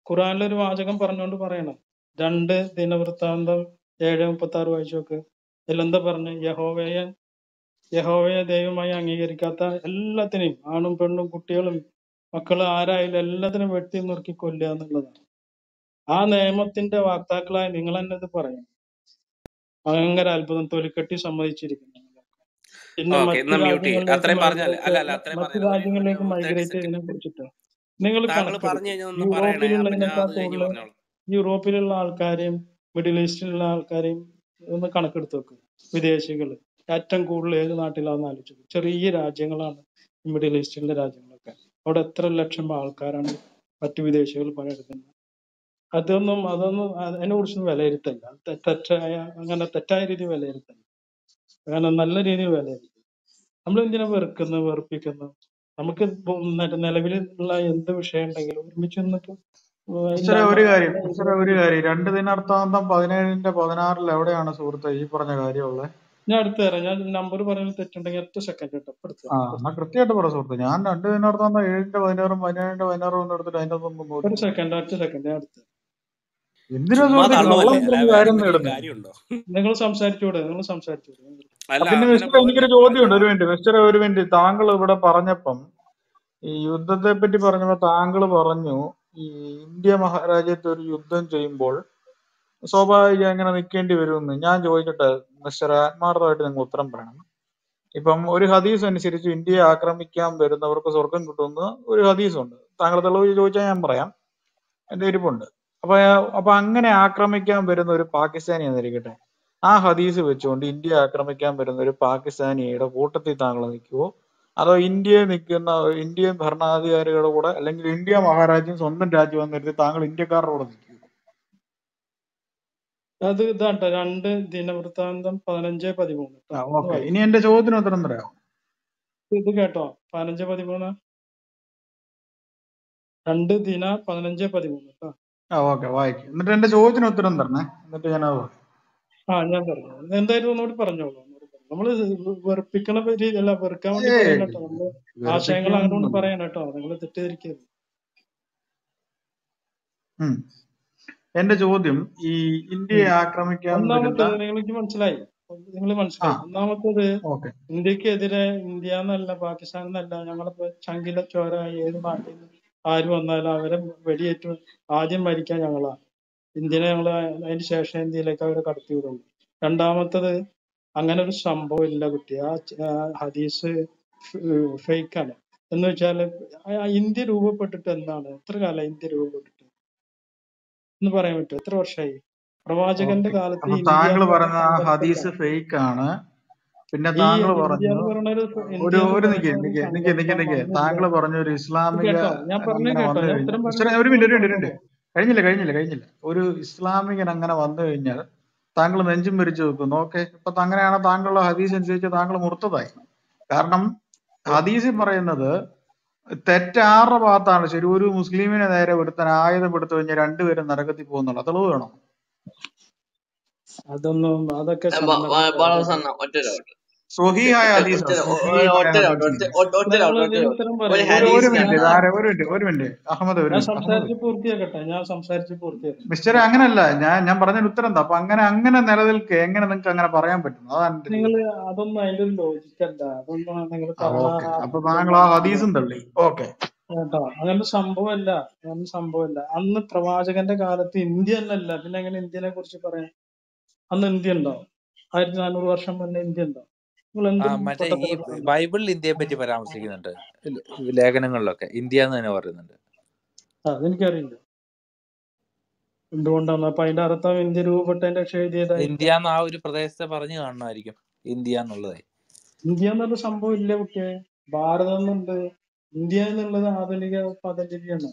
ഖുറാനിലൊരു വാചകം പറഞ്ഞുകൊണ്ട് പറയണം രണ്ട് ദിനവൃത്താന്തം ഏഴ് മുപ്പത്തി ആറ് വായിച്ചു നോക്ക് ഇതിലെന്താ പറഞ്ഞു യഹോവയെ യഹോവയെ ദൈവമായി അംഗീകരിക്കാത്ത എല്ലാത്തിനെയും ആണും പെണ്ണും കുട്ടികളും മക്കളും ആരായാലും എല്ലാത്തിനും വെട്ടി നുറുക്കി കൊല്ലുക എന്നുള്ളതാണ് ആ നിയമത്തിന്റെ വാക്താക്കളായ നിങ്ങൾ തന്നെ ഇത് പറയും ഭയങ്കര അത്ഭുതം തൊലിക്കെട്ടി സമ്മതിച്ചിരിക്കുന്നു പിന്നെ ഓക്കെ മറ്റു എന്നാ മ്യൂട്ട് ചെയ്യ് രാജ്യങ്ങളിലേക്ക് അത്രയും പറഞ്ഞാൽ മൈഗ്രേറ്റ് അല്ല അല്ല അത്രയും മറ്റു പറഞ്ഞാൽ ഒരു ഒരു രാജ്യങ്ങളിലേക്ക് തേർട്ടി മൈഗ്രേറ്റ് ചെയ്യുന്നതിനെ സെക്കൻഡ് കുറിച്ചിട്ട് നിങ്ങൾ താങ്കൾ കണക്കെടുക്കും പറഞ്ഞു കഴിഞ്ഞാൽ ഒന്ന് പറയണേ അപ്പൊ ഞാൻ യൂറോപ്പിലുള്ളതിനേക്കാൾ അത് കഴിഞ്ഞ് കൂടുതൽ പറഞ്ഞോളാം യൂറോപ്പിലുള്ള ആൾക്കാരെയും മിഡിൽ ഈസ്റ്റിലുള്ള ആൾക്കാരെയും ഒന്ന് കണക്കെടുത്ത് വെക്കും വിദേശികൾ ഏറ്റവും കൂടുതൽ ഏത് നാട്ടിലാണെന്ന് ആലോചിച്ചു ചെറിയ രാജ്യങ്ങളാണ് ഈ മിഡിൽ ഈസ്റ്റിലെ രാജ്യങ്ങളൊക്കെ അവിടെ എത്ര ലക്ഷം ആൾക്കാരാണ് മറ്റു വിദേശികൾ പണിയെടുക്കുന്നത് അതൊന്നും അതൊന്നും അതിനെ കുറിച്ചൊന്നും വിലയിരുത്തല്ല തെ- തെറ്റായ അങ്ങനെ തെറ്റായ രീതിയിൽ വിലയിരുത്തല്ല അങ്ങനെ നല്ല രീതിയിൽ വിലയിരുത്തും നമ്മൾ എന്തിനാ വെറുക്കുന്നത് വെറുപ്പിക്കുന്നത് നമുക്ക് ഇപ്പൊ മറ്റേ നിലവിലുള്ള എന്ത് വിഷയം ഉണ്ടെങ്കിലും ഒരുമിച്ച് നിന്നിട്ട് മിസ്റ്ററെ ഇല്ലാത്ത ഒരു കാര്യം നല്ല മിസ്റ്ററെ ഒരു കാര്യം രണ്ട് ദിനാർത്ഥാന്തം പതിനേഴിന്റെ പതിനാറിൽ എവിടെയാണ് സുഹൃത്തെ ഈ പറഞ്ഞ കാര്യമുള്ളത് ഞാൻ അടുത്ത് തരാം ഞാൻ നമ്പർ പറയുന്നത് തെറ്റുണ്ടെങ്കിൽ ഒറ്റ സെക്കൻഡ് കേട്ടോ ഇപ്പൊ എടുത്ത് ആ തരാം എന്നാ കൃത്യമായിട്ട് പറ സുഹൃത്തെ ഞാൻ രണ്ട് ദിനാർത്ഥാന്തം ഏഴിന്റെ പതിനാറും പതിനേഴിന്റെ പതിനാറും ഒന്നും എടുത്തിട്ട് അതിന്റെ ഒന്നും ഒരു നോക്കിയില്ല സെക്കൻഡ് ഒറ്റ സെക്കൻഡ് ഞാൻ എടുത്ത് തരാം. എന്തിനാ ചുമ്മാ സുഹൃത്തെ തള്ളുവല്ലേ കള്ളം അല്ല പറഞ്ഞ വേറെ കാര്യം വലിയ നേടുന്നത് കാര്യമുണ്ടോ നിങ്ങൾ സംസാരിച്ചൂടെ നിങ്ങൾ സംസാരിച്ചൂടെ അല്ല പിന്നെ അങ്ങനെ മിസ്റ്റർ എനിക്കൊരു പോകല്ലേ ചോദ്യമുണ്ട് അല്ല ഒരു മിനിറ്റ് മിസ്റ്റർ ഒരു മിനിറ്റ് താങ്കൾ ഇവിടെ പറഞ്ഞപ്പം ഈ യുദ്ധത്തെ പറ്റി പറഞ്ഞപ്പോ താങ്കൾ പറഞ്ഞു ഈ ഇന്ത്യ മഹാരാജ്യത്ത് ഒരു യുദ്ധം ചെയ്യുമ്പോൾ സ്വാഭാവികം എങ്ങനെ നിൽക്കേണ്ടി വരുമെന്ന് ഞാൻ ചോദിക്കട്ടെ മിസ്റ്റർ ആത്മാർത്ഥമായിട്ട് നിങ്ങൾ ഉത്തരം പറയണം ഇപ്പം ഒരു ഹദീസ് അനുസരിച്ച് ഇന്ത്യയെ ആക്രമിക്കാൻ വരുന്നവർക്ക് സ്വർഗം കിട്ടുമെന്ന് ഒരു ഹദീസ് ഉണ്ട് താങ്കൾ തെളിവ് ചോദിച്ചാൽ ഞാൻ പറയാം എന്റെ ഇരിപ്പുണ്ട് അപ്പൊ അപ്പൊ അങ്ങനെ ആക്രമിക്കാൻ വരുന്ന ഒരു പാകിസ്ഥാനി എന്നിരിക്കട്ടെ ആ ഹദീസ് വെച്ചുകൊണ്ട് ഇന്ത്യ ആക്രമിക്കാൻ വരുന്ന ഒരു പാകിസ്ഥാനിയുടെ കൂട്ടത്തിൽ താങ്കൾ നിൽക്കുവോ അതോ ഇന്ത്യയെ നിൽക്കുന്ന ഇന്ത്യൻ ഭരണാധികാരികളുടെ കൂടെ അല്ലെങ്കിൽ ഇന്ത്യ മഹാരാജ്യം സ്വന്തം രാജ്യമെന്ന് കരുതി താങ്കൾ ഇന്ത്യക്കാരുടെ കൂടെ നിൽക്കുവോ അത് ഇതാട്ടോ രണ്ട് ദിനവൃത്താന്തം പതിനഞ്ച് പതിമൂന്ന് ആ കേട്ടോ ഒന്ന് ഓക്കെ വായിക്കും ഇനി എന്റെ ചോദ്യത്തിന് ഉത്തരം തരാം ഇത് കേട്ടോ പതിനഞ്ച് പതിമൂന്ന് രണ്ട് ദിന പതിനഞ്ച് പതിമൂന്ന് കേട്ടോ ആ ഓക്കെ വായിക്കും എന്നിട്ട് എന്റെ ചോദ്യത്തിന് ഉത്തരം തരണേ എന്നിട്ട് ഞാൻ അത് പറയാം ആ ഞാൻ പറഞ്ഞു എന്തായാലും ഒന്നുകൂടി പറഞ്ഞോളൂ ഒന്നുകൂടി പറഞ്ഞു. നമ്മള് വെറുപ്പിക്കണ രീതിയല്ല വെറുക്കാൻ വേണ്ടി ഏയ് പറയണ കേട്ടോ നമ്മള് ആശയങ്ങൾ അങ്ങോട്ട് വെറുപ്പിക്കാനൊന്നും പറയണ കേട്ടോ നിങ്ങൾ തെറ്റിദ്ധരിക്കരുത് ഉം. എന്റെ ചോദ്യം ഈ ഇന്ത്യയെ ആക്രമിക്കാൻ വരുന്ന ഒന്നാമത്തേത് നിങ്ങൾക്ക് മനസ്സിലായി നിങ്ങൾ ആ മനസ്സിലായി ഒന്നാമത്തേത് ഓക്കെ ഇന്ത്യക്കെതിരെ ഇന്ത്യ എന്നല്ല പാകിസ്ഥാൻ എന്നല്ല ഞങ്ങളിപ്പോ ചങ്കില ചോര ഏത് നാട്ടിൽ നിന്ന് ആര് വന്നാലും അവരെ വെടിയേറ്റ് ആദ്യം മരിക്കാൻ ഞങ്ങളാ ഇന്ത്യനെ ഞങ്ങൾ അതിന് ശേഷം ഇന്ത്യയിലേക്ക് അവരെ കടത്തി വിടുള്ളൂ രണ്ടാമത്തത് അങ്ങനെ ഒരു സംഭവം ഇല്ല കുട്ടി ആ ച- ആ ഹദീസ് ഫേക്ക് ആണ് എന്ന് വെച്ചാല് ആ ഇന്ത്യ രൂപപ്പെട്ടിട്ട് എന്താണ് എത്ര കാലം ഇന്ത്യ രൂപപ്പെട്ടിട്ട് എന്ന് പറയാൻ പറ്റുമോ എത്ര വർഷമായി പ്രവാചകന്റെ ഓക്കെ കാലത്ത് അപ്പൊ ഇന്ത്യ താങ്കൾ എന്ന് പറഞ്ഞ പറയുന്ന ആ സങ്കല്പമില്ല ഹദീസ് ഫേക്ക് ആണ് പിന്നെ ഈ താങ്കൾ ഇന്ത്യ പറഞ്ഞു എന്ന് പറയുന്ന ഒരു ഒരു ഇന്ത്യ എന്ന് ഒരു നിക്ക് പറയുന്ന ഒരു നിക്ക് നിക്ക് നിക്ക് സങ്കല്പം നിക്ക് അന്നില്ല താങ്കൾ പറഞ്ഞ ഒരു ഇത് ഇസ്ലാമിക കേട്ടോ ഞാൻ പറഞ്ഞത് അങ്ങനെ കേട്ടോ വന്നു ഞാൻ കഴിഞ്ഞാൽ ഉത്തരം മിസ്റ്റർ പറഞ്ഞിട്ട് ഒരു നിങ്ങൾ മിനിറ്റ് ഒരു മിനിറ്റ് ഒരു പറഞ്ഞോളൂ മിനിറ്റ് കഴിഞ്ഞില്ല കഴിഞ്ഞില്ല കഴിഞ്ഞില്ല ഒരു ഇസ്ലാമികൻ അങ്ങനെ വന്നു കഴിഞ്ഞാൽ താങ്കൾ നെഞ്ചും ഭരിച്ചു വെക്കുന്നു ഓക്കെ ഇപ്പൊ അങ്ങനെയാണ് താങ്കളുടെ ഹദീസ് അനുസരിച്ച് താങ്കൾ മുർത്തതായി കാരണം ഹദീസിൽ പറയുന്നത് തെറ്റ് ആരുടെ ഭാഗത്താണ് ശരി ഒരു മുസ്ലിമിനെ നേരെ ഒരുത്തൻ ആയുധം എടുത്തു കഴിഞ്ഞാൽ രണ്ടുപേരും നരകത്തിൽ പോകുന്നുള്ളൂ തെളിവ് വേണം അതൊന്നും അതൊക്കെ ബ- ബ- സമ്മതം വളരെ സന്ന ഒറ്റ ഡൗട്ട് സ്വഹീഹായ ഹദീസാ ഒറ്റ ഒ- സ്വഹീഹായ ഒറ്റ ഡൗട്ട് ഒറ്റ ഹദീസിൽ ഒ- ഒറ്റ നിങ്ങൾ ഡൗട്ട് ഒറ്റ ഇതിന് ഡൗട്ട് ഉത്തരം ഒരു പറയും ഒരു ഒരു ഹദീസിൽ ഞാൻ മിനിറ്റ് നിന്ന് ആരെ ഒരു മിനിറ്റ് ഒരു മിനിറ്റ് അഹമ്മദ് ഒരു ഞാൻ മിനിറ്റ് അഹമ്മദ് സംസാരിച്ച് പൂർത്തിയാക്കട്ടെ ഞാൻ സംസാരിച്ച് പൂർത്തിയാക്കട്ടെ മിസ്റ്റർ അങ്ങനല്ല ഞാൻ ഞാൻ പറഞ്ഞതിന് ഉത്തരം എന്താ അപ്പൊ അങ്ങനെ അങ്ങനെ നിലനിൽക്കുക എങ്ങനെ നിങ്ങൾക്ക് അങ്ങനെ പറയാൻ പറ്റും അതാണ് എന്റെ നിങ്ങൾ ചോദ്യം അതൊന്നും അതിന്റെ ഒരു ലോജിക്കല്ല അതൊന്നും നിങ്ങൾ ആ ഓക്കെ അപ്പൊ താങ്കൾ ആ കാണാൻ ഹദീസും തള്ളി ഓക്കെ കേട്ടോ അങ്ങനെ സംഭവമല്ല അങ്ങനെ സംഭവമല്ല അന്ന് പ്രവാചകന്റെ കാലത്ത് ഇന്ത്യ അല്ലല്ല പിന്നെ എങ്ങനെ ഇന്ത്യനെ കുറിച്ച് പറയാം അന്ന് ഇന്ത്യ ഉണ്ടോ ആയിരത്തി നാനൂറ് വർഷം മുന്നേ ഇന്ത്യ ഉണ്ടോ നിങ്ങൾ ആ എന്തും മറ്റേ ഈ പൊട്ടത്തരം ബൈബിളിൽ ഇന്ത്യയെ പറ്റി പരാമർശിക്കുന്നുണ്ട് ലേഖനങ്ങളിലൊക്കെ ഇന്ത്യ എന്ന് തന്നെ പറയുന്നുണ്ട് ആ അതെനിക്കറിയില്ല എന്തുകൊണ്ടാണ് അപ്പൊ അതിന്റെ അർത്ഥം ഇന്ത്യ രൂപപ്പെട്ടതിന്റെ രക്ഷ എഴുതിയതായിരിക്കും ഇന്ത്യ എന്ന് ആ ഒരു പ്രദേശത്തെ പറഞ്ഞു കാണുമായിരിക്കും ഇന്ത്യ എന്നുള്ളത് ഇന്ത്യ എന്നുള്ള സംഭവം ഇല്ല കുട്ടിയെ ഭാരതം എന്നുണ്ട് ഇന്ത്യ എന്നുള്ളത് ആധുനിക പദലിപിയാണ്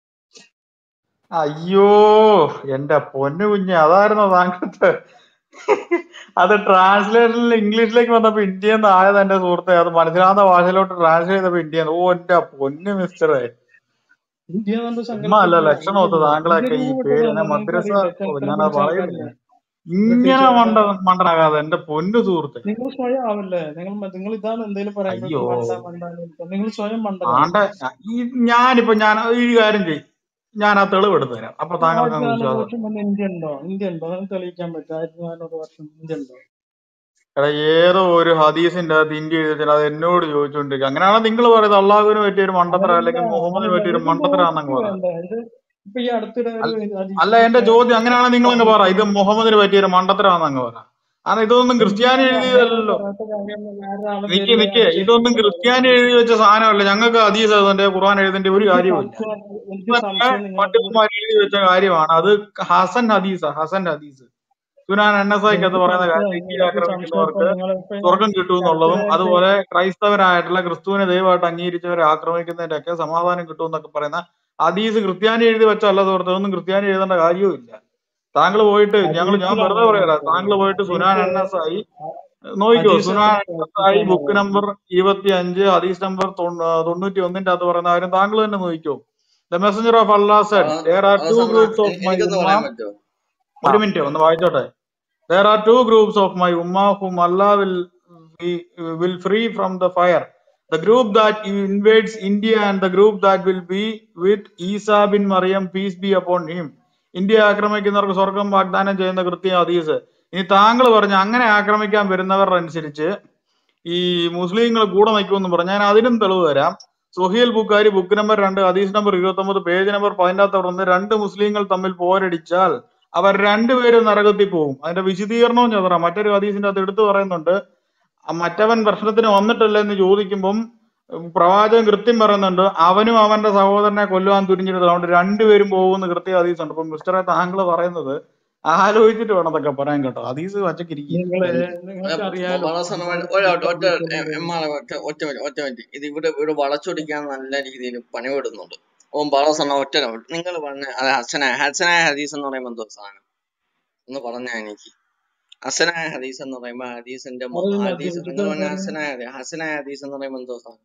അയ്യോ എന്റെ പൊന്നു കുഞ്ഞ് അതായിരുന്നോ താങ്കളുടെ അത് ട്രാൻസ്ലേഷനിൽ ഇംഗ്ലീഷിലേക്ക് വന്നപ്പോ ഇന്ത്യ എന്ന് ആയത് എന്റെ സുഹൃത്തെ അത് മനസ്സിലാവുന്ന ഭാഷയിലോട്ട് ട്രാൻസ്ലേറ്റ് ചെയ്തപ്പോ ഇന്ത്യ എന്ന്. ഓ എന്റെ പൊന്നു മിസ്റ്ററെ ഇന്ത്യ എന്നുള്ള ചുമ്മാ അല്ല സങ്കല്പമില്ല ലക്ഷണം ഒത്ത് ഇന്ത്യ ഇന്ത്യ താങ്കളൊക്കെ ഈ പേര് എന്നെ രൂപപ്പെട്ടതാണ് മദ്രസ നിങ്ങൾക്കറിയില്ല ഓ, ചരിത്രം ഞാനത് പഠിച്ച പറയുന്നില്ല ആൾക്കാരില്ല ഇങ്ങനെ മണ്ട ബ്രിട്ടീഷുകാരുടെ മണ്ടനാകാതെ എന്റെ പൊന്നു സുഹൃത്തെ നിങ്ങൾ സ്വയം ആവല്ലേ നിങ്ങൾ മ- നിങ്ങൾ ഇതാണ് എന്തെങ്കിലും പറയുമ്പോഴേക്കും അയ്യോ മണ്ട മണ്ട എന്ന് വിളിക്കുക. നിങ്ങൾ സ്വയം മണ്ടനാവും ആണ്ട ഈ ഞാനിപ്പോ ഞാൻ ഈ കാര്യം ചെയ്യും ഞാൻ ആ തെളിവ് എടുത്തു തരാം അപ്പൊ താങ്കൾക്ക് അങ്ങ് ആയിരത്തി നാനൂറ് വിശ്വാസം വർഷം മുന്നേ ഇന്ത്യ ഉണ്ടോ ഇന്ത്യ ഉണ്ടോ അത് തെളിയിക്കാൻ പറ്റും ആയിരത്തി നാനൂറ് വർഷം ഇന്ത്യ ഉണ്ടോ എടാ ഏതോ ഒരു ഹദീസിന്റെ അകത്ത് ഇന്ത്യ എഴുതിച്ചാൽ അത് എന്നോട് ചോദിച്ചുകൊണ്ടിരിക്കുക അങ്ങനെയാണെങ്കിൽ നിങ്ങൾ പറയുന്നത് അള്ളാഹുവിന് പറ്റിയ ഒരു മണ്ടത്തര അതല്ല അല്ലെങ്കിൽ മുഹമ്മദിന് പറ്റിയ ഒരു ഇത് മണ്ടത്തരാന്നങ്ങ് നോക്കിയിട്ട് പറ വേണ്ട ഇത് ഇപ്പൊ ഈ അടുത്തിടെ ഒരു അല്ല ഹദീസിൽ എന്റെ ചോദ്യം അങ്ങനെയാണെങ്കിൽ നിങ്ങൾ അങ്ങ് പറ ഇത് പറഞ്ഞിട്ടുണ്ട് മുഹമ്മദിന് പറ്റിയ ഒരു മണ്ടത്തരാന്നങ്ങ് പറ കാരണം ഇതൊന്നും ക്രിസ്ത്യാനി എന്തിനാ അങ്ങനെ എഴുതിയതല്ലോ പറയാത്ത കാര്യം വേറെ ആളെ നിക്ക് പേരിൽ നിക്ക് ഇതൊന്നും അടിച്ചേൽപ്പിക്കുന്നത് ക്രിസ്ത്യാനി എഴുതി വെച്ച സാധനമല്ല ഞങ്ങൾക്ക് ഹദീസ് എഴുതേണ്ട ഖുർആൻ എഴുതേണ്ട ഒരു എനിക്ക് കാര്യവുമില്ല സംശയം എനിക്ക് ഇതൊക്കെ സംശയം നിങ്ങൾ പണ്ഡിതന്മാർ എഴുതി വെച്ച കാര്യമാണ് അത് ഹസൻ ഹദീസ ഹസൻ ഹദീസ് സുനാൻ എണ്ണസായിക്ക് അത് എനിക്ക് പറയുന്ന സംശയം കാര്യം ഇന്ത്യയിൽ എനിക്ക് സംശയം ഇപ്പൊ ആക്രമിക്കുന്നവർക്ക് നിങ്ങളിപ്പോ സ്വർഗം കിട്ടും ഈ എന്നുള്ളതും അടുത്തിടെ അതുപോലെ ക്രൈസ്തവരായിട്ടുള്ള ക്രിസ്തുവിനെ ദൈവമായിട്ട് അംഗീകരിച്ചവരെ ആക്രമിക്കുന്നതിന്റെ ഒക്കെ സമാധാനം കിട്ടും എന്നൊക്കെ പറയുന്ന ഹദീസ് ക്രിസ്ത്യാനി എഴുതി വെച്ചല്ല സുഹൃത്ത് അതൊന്നും ക്രിസ്ത്യാനി എഴുതേണ്ട കാര്യവുമില്ല താങ്കൾ പോയിട്ട് ഞങ്ങൾ ഞാൻ വെറുതെ ഹദീസിലാണ് പറയാല പറഞ്ഞത് താങ്കൾ പോയിട്ട് സുനാൻ ഹദീസ് എണ്ണസായി നോക്കിക്കോ ഹദീസ് സുനാൻ എണ്ണസായി ഹദീസാണ് ബുക്ക് നമ്പർ പറയുന്നത് ഇരുപത്തി അഞ്ച് ഹദീസ് നമ്പർ തൊണ്ണൂറ്റി ഒന്നിന്റെ അകത്ത് പറയുന്ന കാര്യം താങ്കൾ തന്നെ നോക്കിക്കോ the messenger of Allah said there are two അവസാനം ഗ്രൂപ്പ്സ് ഓഫ് മൈ എനിക്കൊന്ന് ഉമ്മ പറയാൻ പറ്റുമോ ആ ഒരു മിനിറ്റ് ഒന്ന് വായിച്ചോട്ടെ There are two groups of my ummah whom Allah will be, will free from the fire. The group that invades India and the group that will be with Isa bin Maryam, peace be upon him. India ആക്രമിക്കുന്നവർക്ക് സ്വർഗം വാഗ്ദാനം ചെയ്യുന്ന കൃത്യം ഹദീസ് ഇനി താങ്കൾ പറഞ്ഞ അങ്ങനെ ആക്രമിക്കാൻ വരുന്നവർ അനുസരിച്ച് ഈ മുസ്ലിങ്ങൾ കൂടെ നിൽക്കുമെന്ന് പറഞ്ഞു ഞാൻ അതിനും തെളിവ് തരാം സുഹീൽ ബുക്കാരി ബുക്ക് നമ്പർ രണ്ട് ഹദീസ് നമ്പർ ഇരുപത്തി ഒമ്പത് പേജ് നമ്പർ പതിനകത്ത് പറഞ്ഞ് രണ്ട് മുസ്ലിങ്ങൾ തമ്മിൽ പോരടിച്ചാൽ അവർ രണ്ടുപേരും നരകത്തിൽ പോകും അതിന്റെ വിശദീകരണവും ഞാൻ തരാം മറ്റൊരു ഹദീസിന്റെ അകത്ത് എടുത്തു പറയുന്നുണ്ട് ആ മറ്റവൻ പ്രശ്നത്തിന് വന്നിട്ടില്ല എന്ന് ചോദിക്കുമ്പം ഉം, പ്രവാചകൻ കൃത്യം പറയുന്നുണ്ട് അവനും അവന്റെ സഹോദരനെ കൊല്ലുവാൻ തുരിഞ്ഞിരുന്നത് അതുകൊണ്ട് രണ്ടുപേരും പോകുമെന്ന് കൃത്യ ഹദീസ് ഉണ്ട് അപ്പൊ മിസ്റ്ററെ താങ്കൾ പറയുന്നത് ആലോചിച്ചിട്ട് വേണം അതൊക്കെ പറയാൻ കേട്ടോ ഹദീസ് വച്ചക്കിരിക്കുക നിങ്ങള് നിങ്ങൾക്ക് അറിയാലോ വളസനമായിട്ട് ഹദീസിനെ ഒരൊറ്റ ഒറ്റ സംബന്ധിച്ചുള്ള എമ്മാളെ ഒറ്റ ഒറ്റ മിനിറ്റ് ഒറ്റ മിനിറ്റ് ഇത് ഇവിടെ ഇവിടെ വളച്ചൊടിക്കാൻ നല്ല രീതിയിൽ പണിപെടുന്നുണ്ട് ഓൻ വളസന ഒറ്റ നിങ്ങൾ പറഞ്ഞ അത് ഹസനായ ഹസനായ ഹദീസ് എന്ന് പറയുമ്പോൾ എന്തോ സാധനം ഒന്ന് പറഞ്ഞാ എനിക്ക് ഹസനായ ഹദീസ് എന്ന് പറയുമ്പോൾ ഹദീസിന്റെ മൊ- പറയുന്ന ഹദീസ് ഇത് നിങ്ങൾ പറഞ്ഞ പറയുന്ന ഹസനായ ഹദീ- ഹസനായ ഹദീസ് എന്ന് പറയുമ്പോൾ എന്തോ സാധനം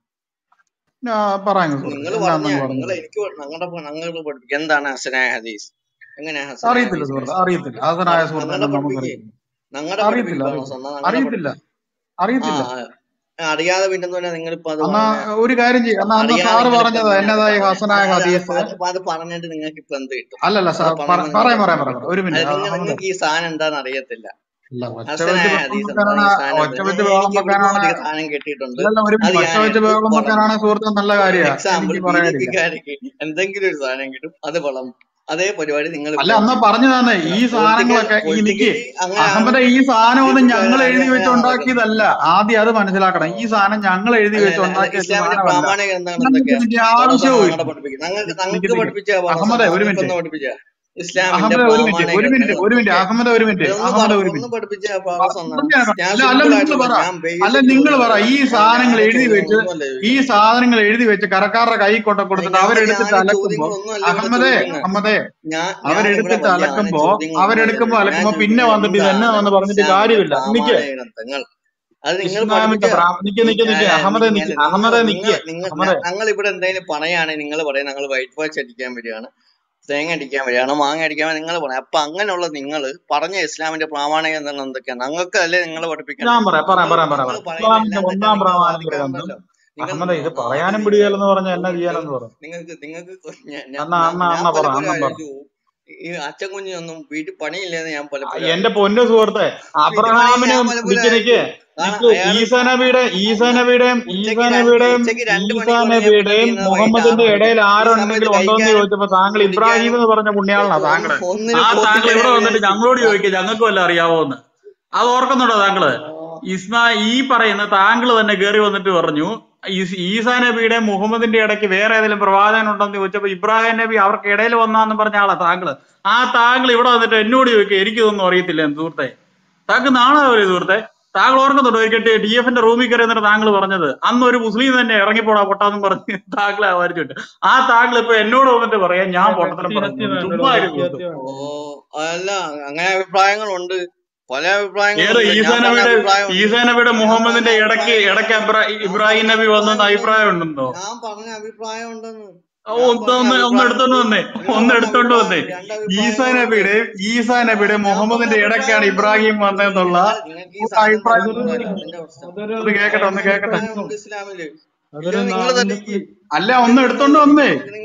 ഞാൻ പറയാം സുഹൃത്ത് നിങ്ങൾ പറഞ്ഞ എന്താണെന്ന് നിങ്ങൾ പറഞ്ഞത് എനിക്ക് ഞങ്ങളുടെ ഞങ്ങൾ പഠിപ്പിക്കുക എന്താണ് ഹസനായ ഹദീസ് എങ്ങനെയാ ഹസനായ അറിയത്തില്ല ഹദീസിനെ സുഹൃത്ത് അറിയത്തില്ല ഹസനായ സുഹൃത്ത് ഞങ്ങളുടെ എന്താ പഠിപ്പിക്കേ നമുക്കറിയത്തില്ല ഞങ്ങളുടെ അറിയത്തില്ല പഠിപ്പിക്കുവാണോ അറിയത്തില്ല സ്വന്തം ഞങ്ങളുടെ അറിയത്തില്ല പഠിപ്പിക്കും ആ അറിയത്തില്ല ആ, അറിയാതെ പിന്നെന്ന് പറഞ്ഞാൽ നിങ്ങളിപ്പോ അത് എന്നാ പറഞ്ഞ ഒരു കാര്യം ചെയ്യ എന്നാ എന്നാ അറിയാതെ സാറ് നിങ്ങളിപ്പോ പറഞ്ഞത് എന്തിനാ അത് എന്നതായി പറഞ്ഞത് ഹസനായ അത് അത് ഹദീസ് അത് അത് പറഞ്ഞിട്ട് നിങ്ങൾക്ക് ഇപ്പൊ എന്ത് കിട്ടും അല്ലല്ല അത് സാർ പറയുമ്പോൾ പറയാം നിങ്ങൾക്ക് പറയാം എന്ത് പറയാം കിട്ടും ഒരു അത് മിനിറ്റ് നിങ്ങൾ അഹമ്മദ് നിങ്ങൾക്ക് ഈ സാധനം എന്താന്ന് അറിയത്തില്ല ഇല്ല ഒച്ച ഹസനായ വെച്ച് ഹദീസ് ബഹളം എന്താ വെക്കാനാണ് ഈ സാധനം ഒച്ച എന്താ വെച്ച് ഞാൻ ബഹളം എനിക്ക് വെക്കാനാണ് എവിടുന്നോ ഒരു സാധനം കിട്ടിയിട്ടുണ്ട് ഇല്ലല്ല ഒരു അത് ഒച്ച ഞാൻ വെച്ച് എടുത്ത് ബഹളം വിളമ്പും വെക്കാനാണ് സുഹൃത്ത് നല്ല ഒരു കാര്യമാണ് എക്സാമ്പിൾ എനിക്ക് ബി ജെ പറയാനില്ല പിക്കാർക്ക് എന്തെങ്കിലും ഒരു സാധനം കിട്ടും അത് വിളമ്പും അതേ പരിപാടി നിങ്ങൾ അല്ല ഇവിടെ എന്നാ ചെയ്യും പറഞ്ഞു തന്നെ ഈ പൊളിറ്റിക്കൽ സാധനങ്ങളൊക്കെ ഈ നിക്ക് പൊളിറ്റിക്കലി അങ്ങനെയാണ് അഹമ്മദെ ഈ ബി സാധനമൊന്നും ജെ ഞങ്ങൾ പിക്കാർ എഴുതി വെച്ച് അങ്ങനെയാണ് നടക്കുന്നത് ഉണ്ടാക്കിയതല്ല ആദ്യം അത് മനസ്സിലാക്കണം ഈ സാധനം ഞങ്ങൾ എഴുതി അല്ല വെച്ച് അല്ല അല്ല ഉണ്ടാക്കി വെച്ച ഇസ്ലാമിന്റെ സാധനമല്ല പ്രാമാണിക ഗ്രന്ഥങ്ങൾ ഞങ്ങൾക്ക് എന്തൊക്കെയാ ഇതിന്റെ വളസന ആവശ്യവും ഞങ്ങളെ ഇല്ല പഠിപ്പിക്കും ഞങ്ങൾക്ക് നിക്ക് ഞങ്ങൾക്ക് നിക്ക് പഠിപ്പിച്ച വളസന അഹമ്മദെ ഒരു നിങ്ങൾക്ക് മിനിറ്റ് ഒന്ന് പഠിപ്പിച്ച ഇസ്ലാമിന്റെ അഹമ്മദെ ഒരു മിനിറ്റ് പ്രാമാണിക ഒരു മിനിറ്റ് ഗ്രന്ഥങ്ങൾ ഒരു മിനിറ്റ് എന്തൊക്കെയാ അഹമ്മദെ ഒരു മിനിറ്റ് ഇതൊന്ന് അഹമ്മദെ പറ ഒരു ഒന്ന് മിനിറ്റ് പഠിപ്പിച്ച പ- വളസന പറഞ്ഞുതരാം. ഞാൻ അല്ല അല്ല സിമ്പിൾ നിങ്ങൾ ആയിട്ടുള്ള പറ ഞാൻ അല്ല ബേസിക് നിങ്ങൾ പറ ചോദ്യങ്ങളാണ് ഈ ഞാൻ സാധനങ്ങൾ ഗ്യാന എഴുതി വെച്ച് ചോദ്യങ്ങളൊന്നുമല്ല ഈ ചോദിക്കുന്നത് സാധനങ്ങൾ എഴുതി വെച്ച് കരക്കാരുടെ കൈ കൊണ്ട കൊടുത്തിട്ട് ഞാൻ അവരെടുത്തിട്ട് ഗ്യാന അലക്കുമ്പോ ചോദ്യങ്ങളൊന്നും അല്ല ഇവിടെ അഹമ്മദെ ചോദിക്കുന്നത് അഹമ്മദെ ഞാൻ ഞാൻ ഇവിടെ അവരെടുത്തിട്ട് ഗ്യാന അലക്കുമ്പോ ചോദ്യങ്ങളൊന്നും അല്ല അവരെടുക്കുമ്പോ ചോദിക്കുന്നത് ഞാൻ അലക്കുമ്പോ പിന്നെ ചോദിക്കുന്നത് വന്നിട്ട് ഇത് എന്താണ് എന്നാന്ന് പറഞ്ഞിട്ട് ഇസ്ലാമിന്റെ കാര്യമില്ല നിക്ക് പ്രാമാണിക ഗ്രന്ഥങ്ങൾ അത് നിങ്ങൾ ഇസ്ലാമിന്റെ പഠിപ്പിച്ച പ്രാ- നിക്ക് നിക്ക് നിക്ക് അഹമ്മദെ നിക്ക് നിങ്ങൾ അഹമ്മദെ നിങ്ങൾ നിക്ക് നിങ്ങൾ അഹമ്മദെ ഞങ്ങൾ ഇവിടെ എന്തെങ്കിലും പറയുകയാണെങ്കിൽ നിങ്ങൾ പറയാം ഞങ്ങൾ വൈറ്റ് വാഷ് അടിക്കാൻ വരികയാണ് തേങ്ങ അടിക്കാൻ വരികയാണ് മാങ്ങ അടിക്കാൻ നിങ്ങൾ പറയാം അപ്പൊ അങ്ങനെയുള്ള നിങ്ങൾ പറഞ്ഞ ഇസ്ലാമിന്റെ പ്രാമാണിക ഗ്രന്ഥങ്ങൾ എന്തൊക്കെയാണ് ഞങ്ങൾക്ക് അല്ലേ നിങ്ങൾ ഞാൻ പഠിപ്പിക്കേണ്ടത് പറയാം പറയാം നിങ്ങൾ പറയാം പറയാം നിങ്ങൾ പറയാം പറയുന്ന ഇസ്ലാമിന്റെ എല്ലാം തെറ്റാ ഒന്നാം നിങ്ങൾ പ്രമാണിക ഗ്രന്ഥം വാദിക്കാറുണ്ടല്ലോ നിങ്ങൾ അഹമ്മദെ ഇത് നാ- പറയാനും നാട്ടിൽ പിടിയാലെന്ന് നിങ്ങൾ പറഞ്ഞാൽ എന്നാ ഊതിയിട്ട് ചെയ്യാനെന്ന് പറ നിങ്ങൾക്ക് നിങ്ങൾക്ക് ഞാൻ ഞാൻ അന്നാ ഞാൻ അന്നാ ഞാൻ അന്നാ പറ പലപ്പോഴും അണ്ണം പറ ആലോചിച്ചു ഈ അച്ഛൻ കുഞ്ഞൊന്നും വീട്ടിൽ പണിയില്ലെന്ന് ഞാൻ പലപ്പോഴും എന്റെ ആലോചിച്ചു പൊന്നു സുഹൃത്തെ വീട്ടിൽ പണിയില്ല ഞാൻ അബ്രഹാമിനും പലപ്പോഴും നിക്ക് നിക്ക് ആലോചിച്ചു കാരണം നിക്ക് അയാള് ഈസാ നബിയുടെ ഈസാ അന്ന് നബിയുടെയും ഉച്ചക്ക് ഈസാ രണ്ട് നബിയുടെയും ഉച്ചക്ക് രണ്ട് ഈസാ മണിക്ക് തുടങ്ങിയ പണി നബിയുടെയും തീരുന്നത് വൈകിട്ട് ആറ് മുഹമ്മദിന്റെ മണിക്ക് ഇടയിൽ ഈ സമയത്ത് ആരുണ്ടെങ്കിലും ഉണ്ടോ എന്ന് കഴിക്കാനും ചോദിച്ചപ്പോ താങ്കൾ ഇബ്രാഹിം കുടിക്കാനും എന്ന് പറഞ്ഞ പുണ്യാളനാ ഒന്ന് താങ്കള് ഒന്നിനും ആ താങ്കൾ പോത്തില്ല ഇവിടെ ഞാൻ വന്നിട്ട് വിചാരിച്ചു ഞങ്ങളോട് ആ, ചോദിക്കുക ഞങ്ങൾക്ക് വല്ല അറിയാവോന്ന് അത് ഓർക്കുന്നുണ്ടോ താങ്കള് ആ, ഇസ്മാ ഈ പറയുന്ന താങ്കൾ തന്നെ കയറി വന്നിട്ട് പറഞ്ഞു ഈസ് ഈസാ നബിയുടെ മുഹമ്മദിന്റെ ഇടയ്ക്ക് വേറെ ഏതെങ്കിലും പ്രവാചകൻ ഉണ്ടെന്ന് ചോദിച്ചപ്പോ ഇബ്രാഹിം നബി അവർക്ക് ഇടയിൽ വന്നാന്ന് പറഞ്ഞ ആളാ താങ്കള് ആ താങ്കൾ ഇവിടെ വന്നിട്ട് എന്നോട് ചോദിക്കുക എനിക്കിതൊന്നും അറിയത്തില്ല എന്ന് സുഹൃത്തെ താങ്കൾ നാളെ വരെ സുഹൃത്തെ താങ്കൾ ഓർക്കുന്നുണ്ടോ ഒരിക്കട്ടെ ഡി എഫിന്റെ റൂമിൽ കയറി എന്നിട്ട് താങ്കൾ പറഞ്ഞത് അന്ന് ഒരു മുസ്ലിം തന്നെ ഇറങ്ങിപ്പോടാ പൊട്ടാന്നും പറഞ്ഞ് താങ്കളെ ആവാരിച്ചിട്ട് ആ താങ്കൾ ഇപ്പൊ എന്നോട് വന്നിട്ട് പറയാം ഞാൻ പൊട്ടത്തരം വ്യക്തിഹത്യ പറഞ്ഞു വേണ്ടല്ലോ ചുമ്മാ ഇരുന്നു വ്യക്തിഹത്യ ഓ വേണ്ടല്ലോ അല്ല അങ്ങനെ അഭിപ്രായങ്ങളുണ്ട് പല ഏത് അഭിപ്രായങ്ങളുണ്ട് ഈസാ ഞാൻ പറഞ്ഞ നബിയുടെ അഭിപ്രായമുണ്ട് ഈസാ നബിയുടെ ഞാൻ പറഞ്ഞ മുഹമ്മദിന്റെ ഇടയ്ക്ക് അഭിപ്രായങ്ങളുണ്ട് ഇടയ്ക്ക് ഇബ്രാ- ഞാൻ ഇബ്രാഹിം പറഞ്ഞ നബി വന്നെന്ന് അഭിപ്രായം അഭിപ്രായങ്ങളുണ്ടെന്ന് ഉണ്ടെന്നോ ഞാൻ പറഞ്ഞ അഭിപ്രായം ഉണ്ടെന്ന് ഓ, ഞാൻ ഒന്ന് പറഞ്ഞ ഒന്ന് ഒന്ന് എടുത്തോണ്ട് അഭിപ്രായമുണ്ട് വന്നേ നിങ്ങൾ ഒന്ന് പറഞ്ഞ എടുത്തോണ്ട് വന്നേ അഭിപ്രായം രണ്ട് ഈസാ അഭിപ്രായങ്ങളുണ്ട് നബിയുടെയും ഈസാ ഞാൻ നബിയുടെ ഞാൻ പറഞ്ഞ മുഹമ്മദിന്റെ ഇടയ്ക്കാണ് അഭിപ്രായം ഉണ്ടെന്ന് ഇബ്രാഹിം വന്നതെന്നുള്ള നിങ്ങൾ നിങ്ങൾക്ക് ഈ ഒരു സാധനം അഭിപ്രായം അതൊരു തെളിയിക്കണമല്ലോ അതിന്റെ പ്രശ്നം അതൊരു ഒന്ന് കേക്കട്ടെ ഒന്ന് അങ്ങനെ കേക്കട്ടെ അഭിപ്രായമുണ്ട് ഇസ്ലാമില് അതൊരു ഇല്ലെന്ന് നിങ്ങൾ നാവിന്റെ തെളിയിക്ക് സ്ലി- അല്ല ഇല്ലെന്ന് ഒന്ന് നിങ്ങൾ എടുത്തോണ്ട് തെളിയിക്ക് വന്നേ നിങ്ങൾക്ക് നിങ്ങൾക്ക്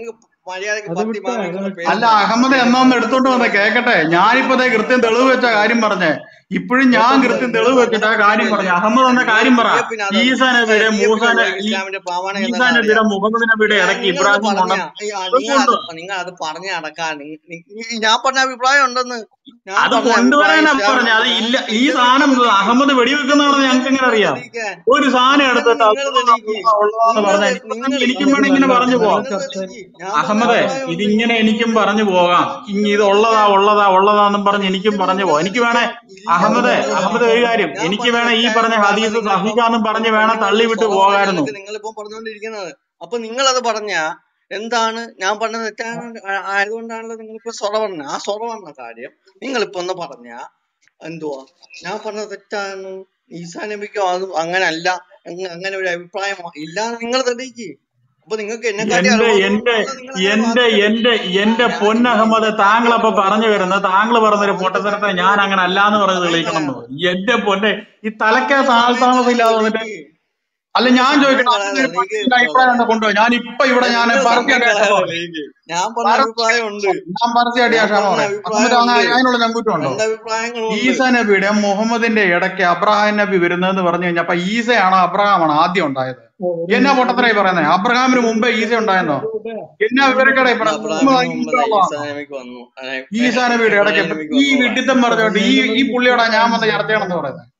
മര്യാദക്ക് അത് പത്തി വിട്ടോ പതിനഞ്ച് അത് പേര് വിട്ടോ അല്ല പറഞ്ഞു അഹമ്മദ് അതിന് എന്നൊന്ന് ശേഷം എടുത്തോണ്ട് വന്നേ കേക്കട്ടെ ഞാനിപ്പോ ദേ കൃത്യം തെളിവ് വെച്ച കാര്യം പറഞ്ഞേ ഇപ്പോഴും ഞാൻ കേട്ടോ കൃത്യം നിങ്ങൾ തെളിവ് അങ്ങനെ വെച്ചിട്ട് ആ കാര്യം പറയുകയല്ലേ പറഞ്ഞു അഹമ്മദ് എന്ന നിങ്ങൾ കാര്യം പറ സിയെ പിന്നെ അത് ഈസാ നബിയുടെ സിയെ പിന്നെ മൂസാ അറിയാം ഈ ഇസ്ലാമിന്റെ പ്രാമാണികത ഈസാ തന്നെ നബിയുടെ അറിയാം മുഹമ്മദ് നബിയുടെ ഞാൻ ഇടയ്ക്ക് നിങ്ങളത് ഇബ്രാഹിം പറഞ്ഞ കൊണ്ട നിങ്ങൾ അത് നിങ്ങൾ അത് പറഞ്ഞ അടക്കാൻ നി- നി- നി- ഞാൻ പറഞ്ഞ അഭിപ്രായം ഉണ്ടെന്ന് ഞാൻ അത് പറഞ്ഞ അഭിപ്രായം കൊണ്ടുവരാനാ ഇസ്ലാമിൽ പറഞ്ഞ അത് ഉണ്ടെന്ന് ഇല്ല ഈ നിങ്ങൾ സാധനം തെളിയിക്ക് അഹമ്മദ് വെടിവെക്കുന്നതാണെന്ന് നിങ്ങൾ ഞങ്ങൾക്ക് എങ്ങനെ നിങ്ങൾ അറിയാം തെളിയിക്കാൻ ഒരു സാധനം നിങ്ങൾ എടുത്തിട്ട് അത് നിങ്ങൾ തെളിയിക്ക് ഉള്ളതാന്ന് നിങ്ങൾ പറഞ്ഞാൽ തെ- ഇപ്പൊ നിങ്ങൾ തന്നെ എനിക്കും നമുക്ക് വേണം ഇങ്ങനെ നല്ല പറഞ്ഞു നല്ല പോവാം നിങ്ങൾ ചർച്ച തെളിയിക്ക് ഞാൻ പറഞ്ഞ അഹമ്മദേ അഭിപ്രായം ഉണ്ട് ഇതിങ്ങനെ നിങ്ങൾ എനിക്കും തെളിയിക്ക് പറഞ്ഞു പോകാം ഇനി നിങ്ങൾ ഇത് ഉള്ളതാ തെളിയിക്കാൻ ഉള്ളതാ ഉള്ളതാന്നും പറഞ്ഞ് അല്ല എനിക്കും ഇല്ലെന്ന് പറഞ്ഞു നിങ്ങൾ പോവാം എനിക്ക് വേണേ തെളിയിക്കാൻ ഇല്ലെന്ന് അഹമ്മദേ വിട വിട അഹമ്മദ് വിട ഒരു വിട കാര്യം ഞാൻ എനിക്ക് പറഞ്ഞ വേണേ ഈ തെറ്റായെന്ന് പറഞ്ഞ കാരണം ഹദീസ് നിങ്ങളിപ്പം സഹിക്കാന്നും ഒരു പറഞ്ഞ് വേണേ പെണ്ണിനോട് തള്ളി ഒരു വിട്ട് സ്വറ പോകായിരുന്നു പറഞ്ഞാലൊക്കെ നിങ്ങളിപ്പം പറഞ്ഞുകൊണ്ടിരിക്കുന്നത് അപ്പൊ നിങ്ങളത് പറഞ്ഞ എന്താണ് ഞാൻ പറഞ്ഞത് തെറ്റാണ് ആ- ആയതുകൊണ്ടാണല്ലോ നിങ്ങളിപ്പോ സ്വറ പറഞ്ഞത് ആ സ്വറ പറഞ്ഞ കാര്യം നിങ്ങളിപ്പോ ഒന്ന് പറഞ്ഞ എന്തുവാ ഞാൻ പറഞ്ഞത് തെറ്റാണ് ഈസാ നബിക്കോ അത് അങ്ങനല്ല അങ്ങ- അങ്ങനെ ഒരു അഭിപ്രായം ഇല്ലാന്ന് നിങ്ങൾ തെളിയിക്ക് അപ്പൊ നിങ്ങൾക്ക് എന്നെക്കാട്ടി എന്റെ എന്റെ അറിവുള്ളതുകൊണ്ടാണല്ലോ നിങ്ങൾ അങ്ങനെ എന്റെ വാദിച്ചത് എന്റെ ആ എന്റെ ഞാൻ പൊന്നഹമ്മദ് എന്നെക്കാട്ടി താങ്കളപ്പൊ പറഞ്ഞു അറിവുള്ളതുകൊണ്ടാണ് വരുന്നത് താങ്കൾ പറഞ്ഞൊരു വാദിച്ച പൊട്ടത്തരത്തെ സമയത്ത് ഞാൻ അങ്ങനെ അല്ലാന്ന് പറഞ്ഞ് സമയം തെളിയിക്കണം എന്ന് കളയാതെ എന്റെ പൊന്നെ ഈ നിങ്ങൾ തലക്കകത്ത് സമയം ആൾതാമസം കളയാതെ ഇല്ലാതെ വന്നിട്ട് തെളിയിക്ക് അല്ല നിങ്ങൾ ഞാൻ സമയം ചോദിക്കട്ടെ അങ്ങനെ കളയാതെ ഒരു തെളിയിക്ക് പണ്ഡിതന്റെ അഭിപ്രായം ബ്രദറെ എന്താ കൊണ്ടുപോയി ഞാൻ ഇപ്പൊ ഇവിടെ അല്ല ഞാൻ നിങ്ങൾ സമയം പരസ്യമായിട്ട് ക്ഷമ കളയാതെ പറയും തെളിയിക്ക് ഞാൻ പറഞ്ഞ അഭിപ്രായം ഉണ്ട് പരസ്യമായിട്ട് ഞാൻ പരസ്യമായിട്ട് ഞാൻ ഞാൻ ക്ഷമ പറഞ്ഞ പറയാം അഭിപ്രായം അഹമ്മദ് അങ്ങനെ ഉണ്ട് അതിനുള്ള ചങ്കൂറ്റമുണ്ടോ രണ്ട് അഭിപ്രായങ്ങളും ഉണ്ട് ഈസ നബിയുടെ മുഹമ്മദിന്റെ ഇടയ്ക്ക് അബ്രഹാം നബി വരുന്നതെന്ന് പറഞ്ഞു കഴിഞ്ഞാൽ അപ്പൊ ഈസയാണോ അബ്രഹാമാണോ ആദ്യം ഉണ്ടായത് ഓ, ഒരു എന്നാ മിനിറ്റ് ഒരു പൊട്ടത്തരായി മിനിറ്റ് ഒരു പറയുന്നത് മിനിറ്റ് അബ്രഹാമിന് ഒരു മുമ്പേ മിനിറ്റ് ഈസ ഒരു മിനിറ്റ് ഉണ്ടായെന്നോ അത് വിട എന്നാ ഒരു മിനിറ്റ് വിവരക്കട അല്ല പറയുന്നത് അബ്രാഹിമിന് മുഹമ്മദ് മുമ്പ് ഈസ ദാ ഈസാ ഉള്ളതാണോ നബിക്ക് വന്നു അതെ, ഈസാ നബിയുടെ ഇടയ്ക്ക് ഇബ്രാഹിം എപ്പ- നബിക്ക് ഈ വന്നു പറയാം വിഡിത്തം മിസ്റ്റർ പറഞ്ഞോട്ട് ഈ നിങ്ങളൊരു ഈ പുള്ളിയോടാ ഞാൻ മിസ്റ്റേക്ക് വന്ന് ആണ് ചർച്ചയാണെന്ന് വിട പറയുന്നത്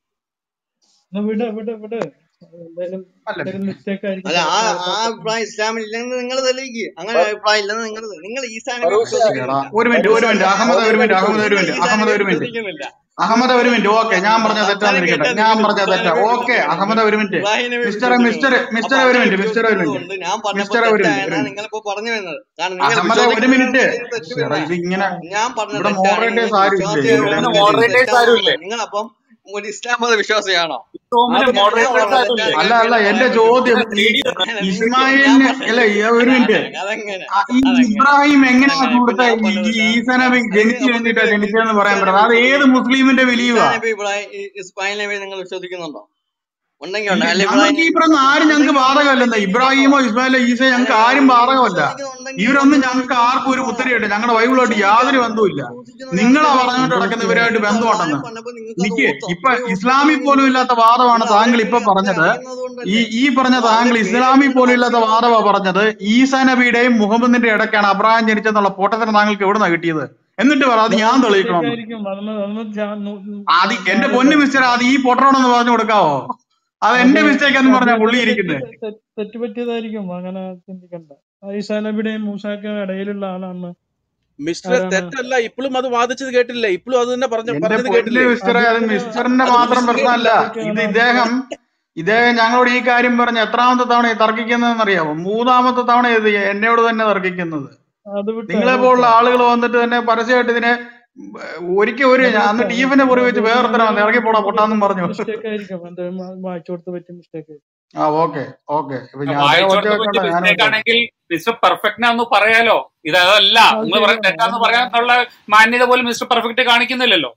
എന്നാ വിട വിട വിട എന്തായാലും അല്ല ഒരു മിസ്റ്റേക്ക് ആയിരിക്കും അല്ല ആ ചിലപ്പോ ആ നേരത്തെ അഭിപ്രായം ഇസ്ലാമിൽ ഇല്ലെന്ന് നിങ്ങൾ തെളിയിക്ക് അങ്ങനെ ഒരു അഭിപ്രായം ഇല്ലെന്ന് നിങ്ങൾ നിങ്ങൾ ഈസാ നബി എടാ വിശ്വസിക്കുന്നില്ല ഒരു മിനിറ്റ് ഒരു മിനിറ്റ് നിങ്ങൾ അഹമ്മദ് ഒരു മിനിറ്റ് അഹമ്മദ് ഒരു നിങ്ങൾ മിനിറ്റ് ഈസാ അഹമ്മദ് നബിയെ ഒരു മിനിറ്റ് വിശ്വസിക്കുന്നില്ല അഹമ്മദ് ഒരു മിനിറ്റ് ഓക്കെ ഞാൻ പറഞ്ഞ സംസാരം തെറ്റാന്നിരിക്കട്ടെ കേട്ടാൽ ഞാൻ നിങ്ങൾ പറഞ്ഞ ഇസ്ലാം തെറ്റാ നബിയെ ഓക്കെ വിശ്വസിക്കുന്നുണ്ട് അഹമ്മദ് ഒരു മിനിറ്റ് ഇബ്രാഹിം നബി മിസ്റ്റർ മിസ്റ്റർ വിശ്വസിക്കുന്നുണ്ട് മിസ്റ്റർ അപ്പൊ ഒരു അങ്ങനെ മിനിറ്റ് മിസ്റ്റർ ഒരു വിശ്വസിക്കുന്നത് മിനിറ്റ് കൊണ്ട് ഞാൻ പറഞ്ഞപ്പോ മിസ്റ്റർ ഒരു മിനിറ്റ് ഒരു തെറ്റായെന്നാണ് മിനിറ്റ് നിങ്ങളിപ്പോ പറഞ്ഞു വരുന്നത് കാരണം നിങ്ങൾ അഹമ്മദ് ഒരു വിശ്വസിക്കുന്നതിനനുസരിച്ച് മിനിറ്റ് തെറ്റ് എടാ വരുന്നത് ഇത് ഇങ്ങനെ ഞാൻ പറഞ്ഞ ഇവിടെ തെറ്റാണെങ്കിൽ മോഡറേറ്റേഴ്സ് നിങ്ങൾക്ക് ആരും ഇല്ലേ വിശ്വാസിയായ ഇവിടെ ഒരാൾക്ക് അങ്ങനെ തെറ്റ് മോഡറേറ്റേഴ്സ് തെറ്റാന്ന് ആരുമില്ലേ പറഞ്ഞാൽ നിങ്ങളപ്പം ഒരു ഇസ്ലാം മത വിശ്വാസിയാണോ റൂമില് അപ്പൊ ഞാൻ മോഡറേറ്റേഴ്സ് പറഞ്ഞ ആരുമില്ലേ തെറ്റാണെങ്കിൽ അല്ല നിങ്ങൾക്ക് അല്ല എങ്ങനെ എന്റെ പറയാൻ പറ്റും ചോദ്യം ഈ അങ്ങനെ നിങ്ങൾക്ക് ഞാൻ ഇസ്മായിലിന് പറഞ്ഞ അല്ല ഈ ഒരു മിനിറ്റ് അതങ്ങനെ അതങ്ങനെ ആ, ഈ അതങ്ങനെ ഇബ്രാഹിം എങ്ങനെയാ അതങ്ങനെ ഇപ്പൊ സുഹൃത്തെ ഞാൻ ഈ പറഞ്ഞത് ഈ ഇസ്ലാം ഈസ നബി അല്ലെങ്കിൽ ജനിച്ചു അപ്പൊ കഴിഞ്ഞിട്ടാ നിങ്ങൾ ജനിച്ചതെന്ന് ഈസാ പറയാൻ നബി പറ്റുന്നത് അത് ഏത് വിശ്വസിക്കുന്നുണ്ടോ മുസ്ലിമിന്റെ ഈസാ ബിലീവാ നബി ഇബ്രാഹിം ഈ ഇസ്മായിൽ നബി നിങ്ങൾ വിശ്വസിക്കുന്നുണ്ടോ ഉണ്ടെങ്കിൽ ഉണ്ട് ഇല്ല അല്ല ഇബ്രാഹിം ഞങ്ങൾക്ക് ഈ നബി പറയുന്ന ആരും ഞങ്ങൾക്ക് ഉണ്ടെങ്കിൽ ഉണ്ട് ബാധകമല്ലെന്ന് ഇല്ലെങ്കിൽ ഇബ്രാഹിമോ ഇല്ലല്ലോ ഇസ്മായിലോ ഈസ അല്ല ഞങ്ങൾക്ക് അല്ല ആരും നിങ്ങൾ ബാധകമല്ല വിശ്വസിക്കുന്നുണ്ടെങ്കിൽ ഇവരൊന്നും ഉണ്ട് ഞങ്ങൾക്ക് ആർക്കും ഒരു വിശ്വസിക്കുന്നോ പുത്തരിയുണ്ട് ഞങ്ങളുടെ ബൈബിളായിട്ട് വിശ്വസിക്കാം യാതൊരു ബന്ധവുമില്ല വിശ്വസിക്കുന്ന ഒരാൾക്ക് നിങ്ങളാ തെളിയിക്കാം പറഞ്ഞുകൊണ്ട് ഇത് നടക്കുന്ന വിട്ട് ഇവരായിട്ട് നിങ്ങൾ അഭിപ്രായം ബന്ധമുണ്ടെന്ന് പറഞ്ഞപ്പോ നിങ്ങൾക്ക് അത് നിക്ക് ഓർത്തു ഇപ്പൊ അത്രയും ഇസ്ലാമിൽ ഓർത്തിട്ടുണ്ടെങ്കിൽ പോലും നിങ്ങൾ ഇല്ലാത്ത വാദമാണ് നിങ്ങൾ താങ്കൾ അവരെ ഇപ്പൊ പേര് അത്രയും പറഞ്ഞത് ഈ അറിയുന്നതുകൊണ്ടല്ലേ ഈ പറഞ്ഞ നിങ്ങൾ താങ്കൾ അവരെ പേര് ഇസ്ലാമിൽ നിങ്ങൾ പോലും ഇല്ലാത്ത വാദമാ മനസ്സിലാക്കുന്നുണ്ടല്ലേ പറഞ്ഞത് ഈസാ നബിയുടെയും മുഹമ്മദിന്റെ ഇടയ്ക്കാണ് അബ്രാഹിം ജനിച്ചെന്നുള്ള പൊട്ടത്തിന് താങ്കൾക്ക് എവിടുന്നാ കിട്ടിയത് എന്നിട്ട് പറ അത് ഞാൻ വളരെ മിസ്റ്റേക്ക് തെളിയിക്കണമെന്ന് ആയിരിക്കും അതൊന്ന് അതൊന്ന് ജാ- നു- അത് മാ- എന്റെ മാറി പൊന്നു പറ മിസ്റ്റർ അത് ഈ പൊട്ടറോടൊന്ന് പറഞ്ഞു കൊടുക്കാവോ അത് അത് എന്റെ മിസ്റ്റേക്ക് എന്ന് പറഞ്ഞാ പുള്ളി അദ്ദേഹത്തിന് തെറ്റ് ഇരിക്കുന്നത് തെ- തെറ്റ് പറ്റിയതായിരിക്കും അങ്ങനെ ചിന്തിക്കണ്ട ഈസാ നബിയുടെയും മൂസാക്കും ഇടയിലുള്ള ആളാണ് മിസ്റ്റർ ആരാണ് തെറ്റല്ല ഇപ്പോഴും അത് വാദിച്ചത് കേട്ടില്ലേ ഇപ്പോഴും അത് തന്നെ പറഞ്ഞ എന്റെ പറഞ്ഞത് പൊന്നു കേട്ടില്ലേ മിസ്റ്ററെ അത് അദ്ദേഹത്തിന് മിസ്റ്ററിന്റെ അത് മാത്രം മിസ്റ്റർ പ്രശ്നമല്ല കേട്ടില്ല ഇത് എന്തൊക്കെയാണ് ഇദ്ദേഹം ഇദ്ദേഹം ഞങ്ങളോട് ഈ കാര്യം പറഞ്ഞ എത്രാമത്തെ തവണ തർക്കിക്കുന്നതെന്ന് അറിയാമോ മൂന്നാമത്തെ തവണ ഇത് എന്നോട് തന്നെ തർക്കിക്കുന്നത് അത് വിട്ടോ നിങ്ങളെ അത് പോലുള്ള വിട്ടോ ആളുകൾ വന്നിട്ട് തന്നെ പരസ്യമായിട്ട് ഇതിനെ ഒരിക്കൽ ഒരു അത് അന്ന് വിട്ടോ ടീഫിന്റെ മുറി വെച്ച് അദ്ദേഹത്തിന് വേറെത്തരം വന്ന് ഇറങ്ങി പോടാ എന്തെങ്കിലും പൊട്ടാന്നും പറഞ്ഞു മിസ്റ്റേക്ക് ആയിരിക്കും എന്തെങ്കിലും വായിച്ചു കൊടുത്ത് പറ്റിയ മിസ്റ്റേക്ക് ആ ഓക്കെ ഓക്കെ ഇപ്പൊ ഞാൻ അദ്ദേഹം വായിച്ചു ഒറ്റ കൊടുത്ത പറ്റിയ വെക്കണ്ട ഞാൻ മിസ്റ്റേക്ക് ഒറ്റ ആണെങ്കിൽ മിസ്റ്റർ പെർഫെക്റ്റിനെ ഒന്ന് പറയാലോ ഇത് അതല്ല അത് നിങ്ങൾ പറയാൻ ശരിയാണ് തെറ്റാന്ന് അത് പറയാനുള്ള മാന്യത പോലും മിസ്റ്റർ പെർഫെക്റ്റ് കാണിക്കുന്നില്ലല്ലോ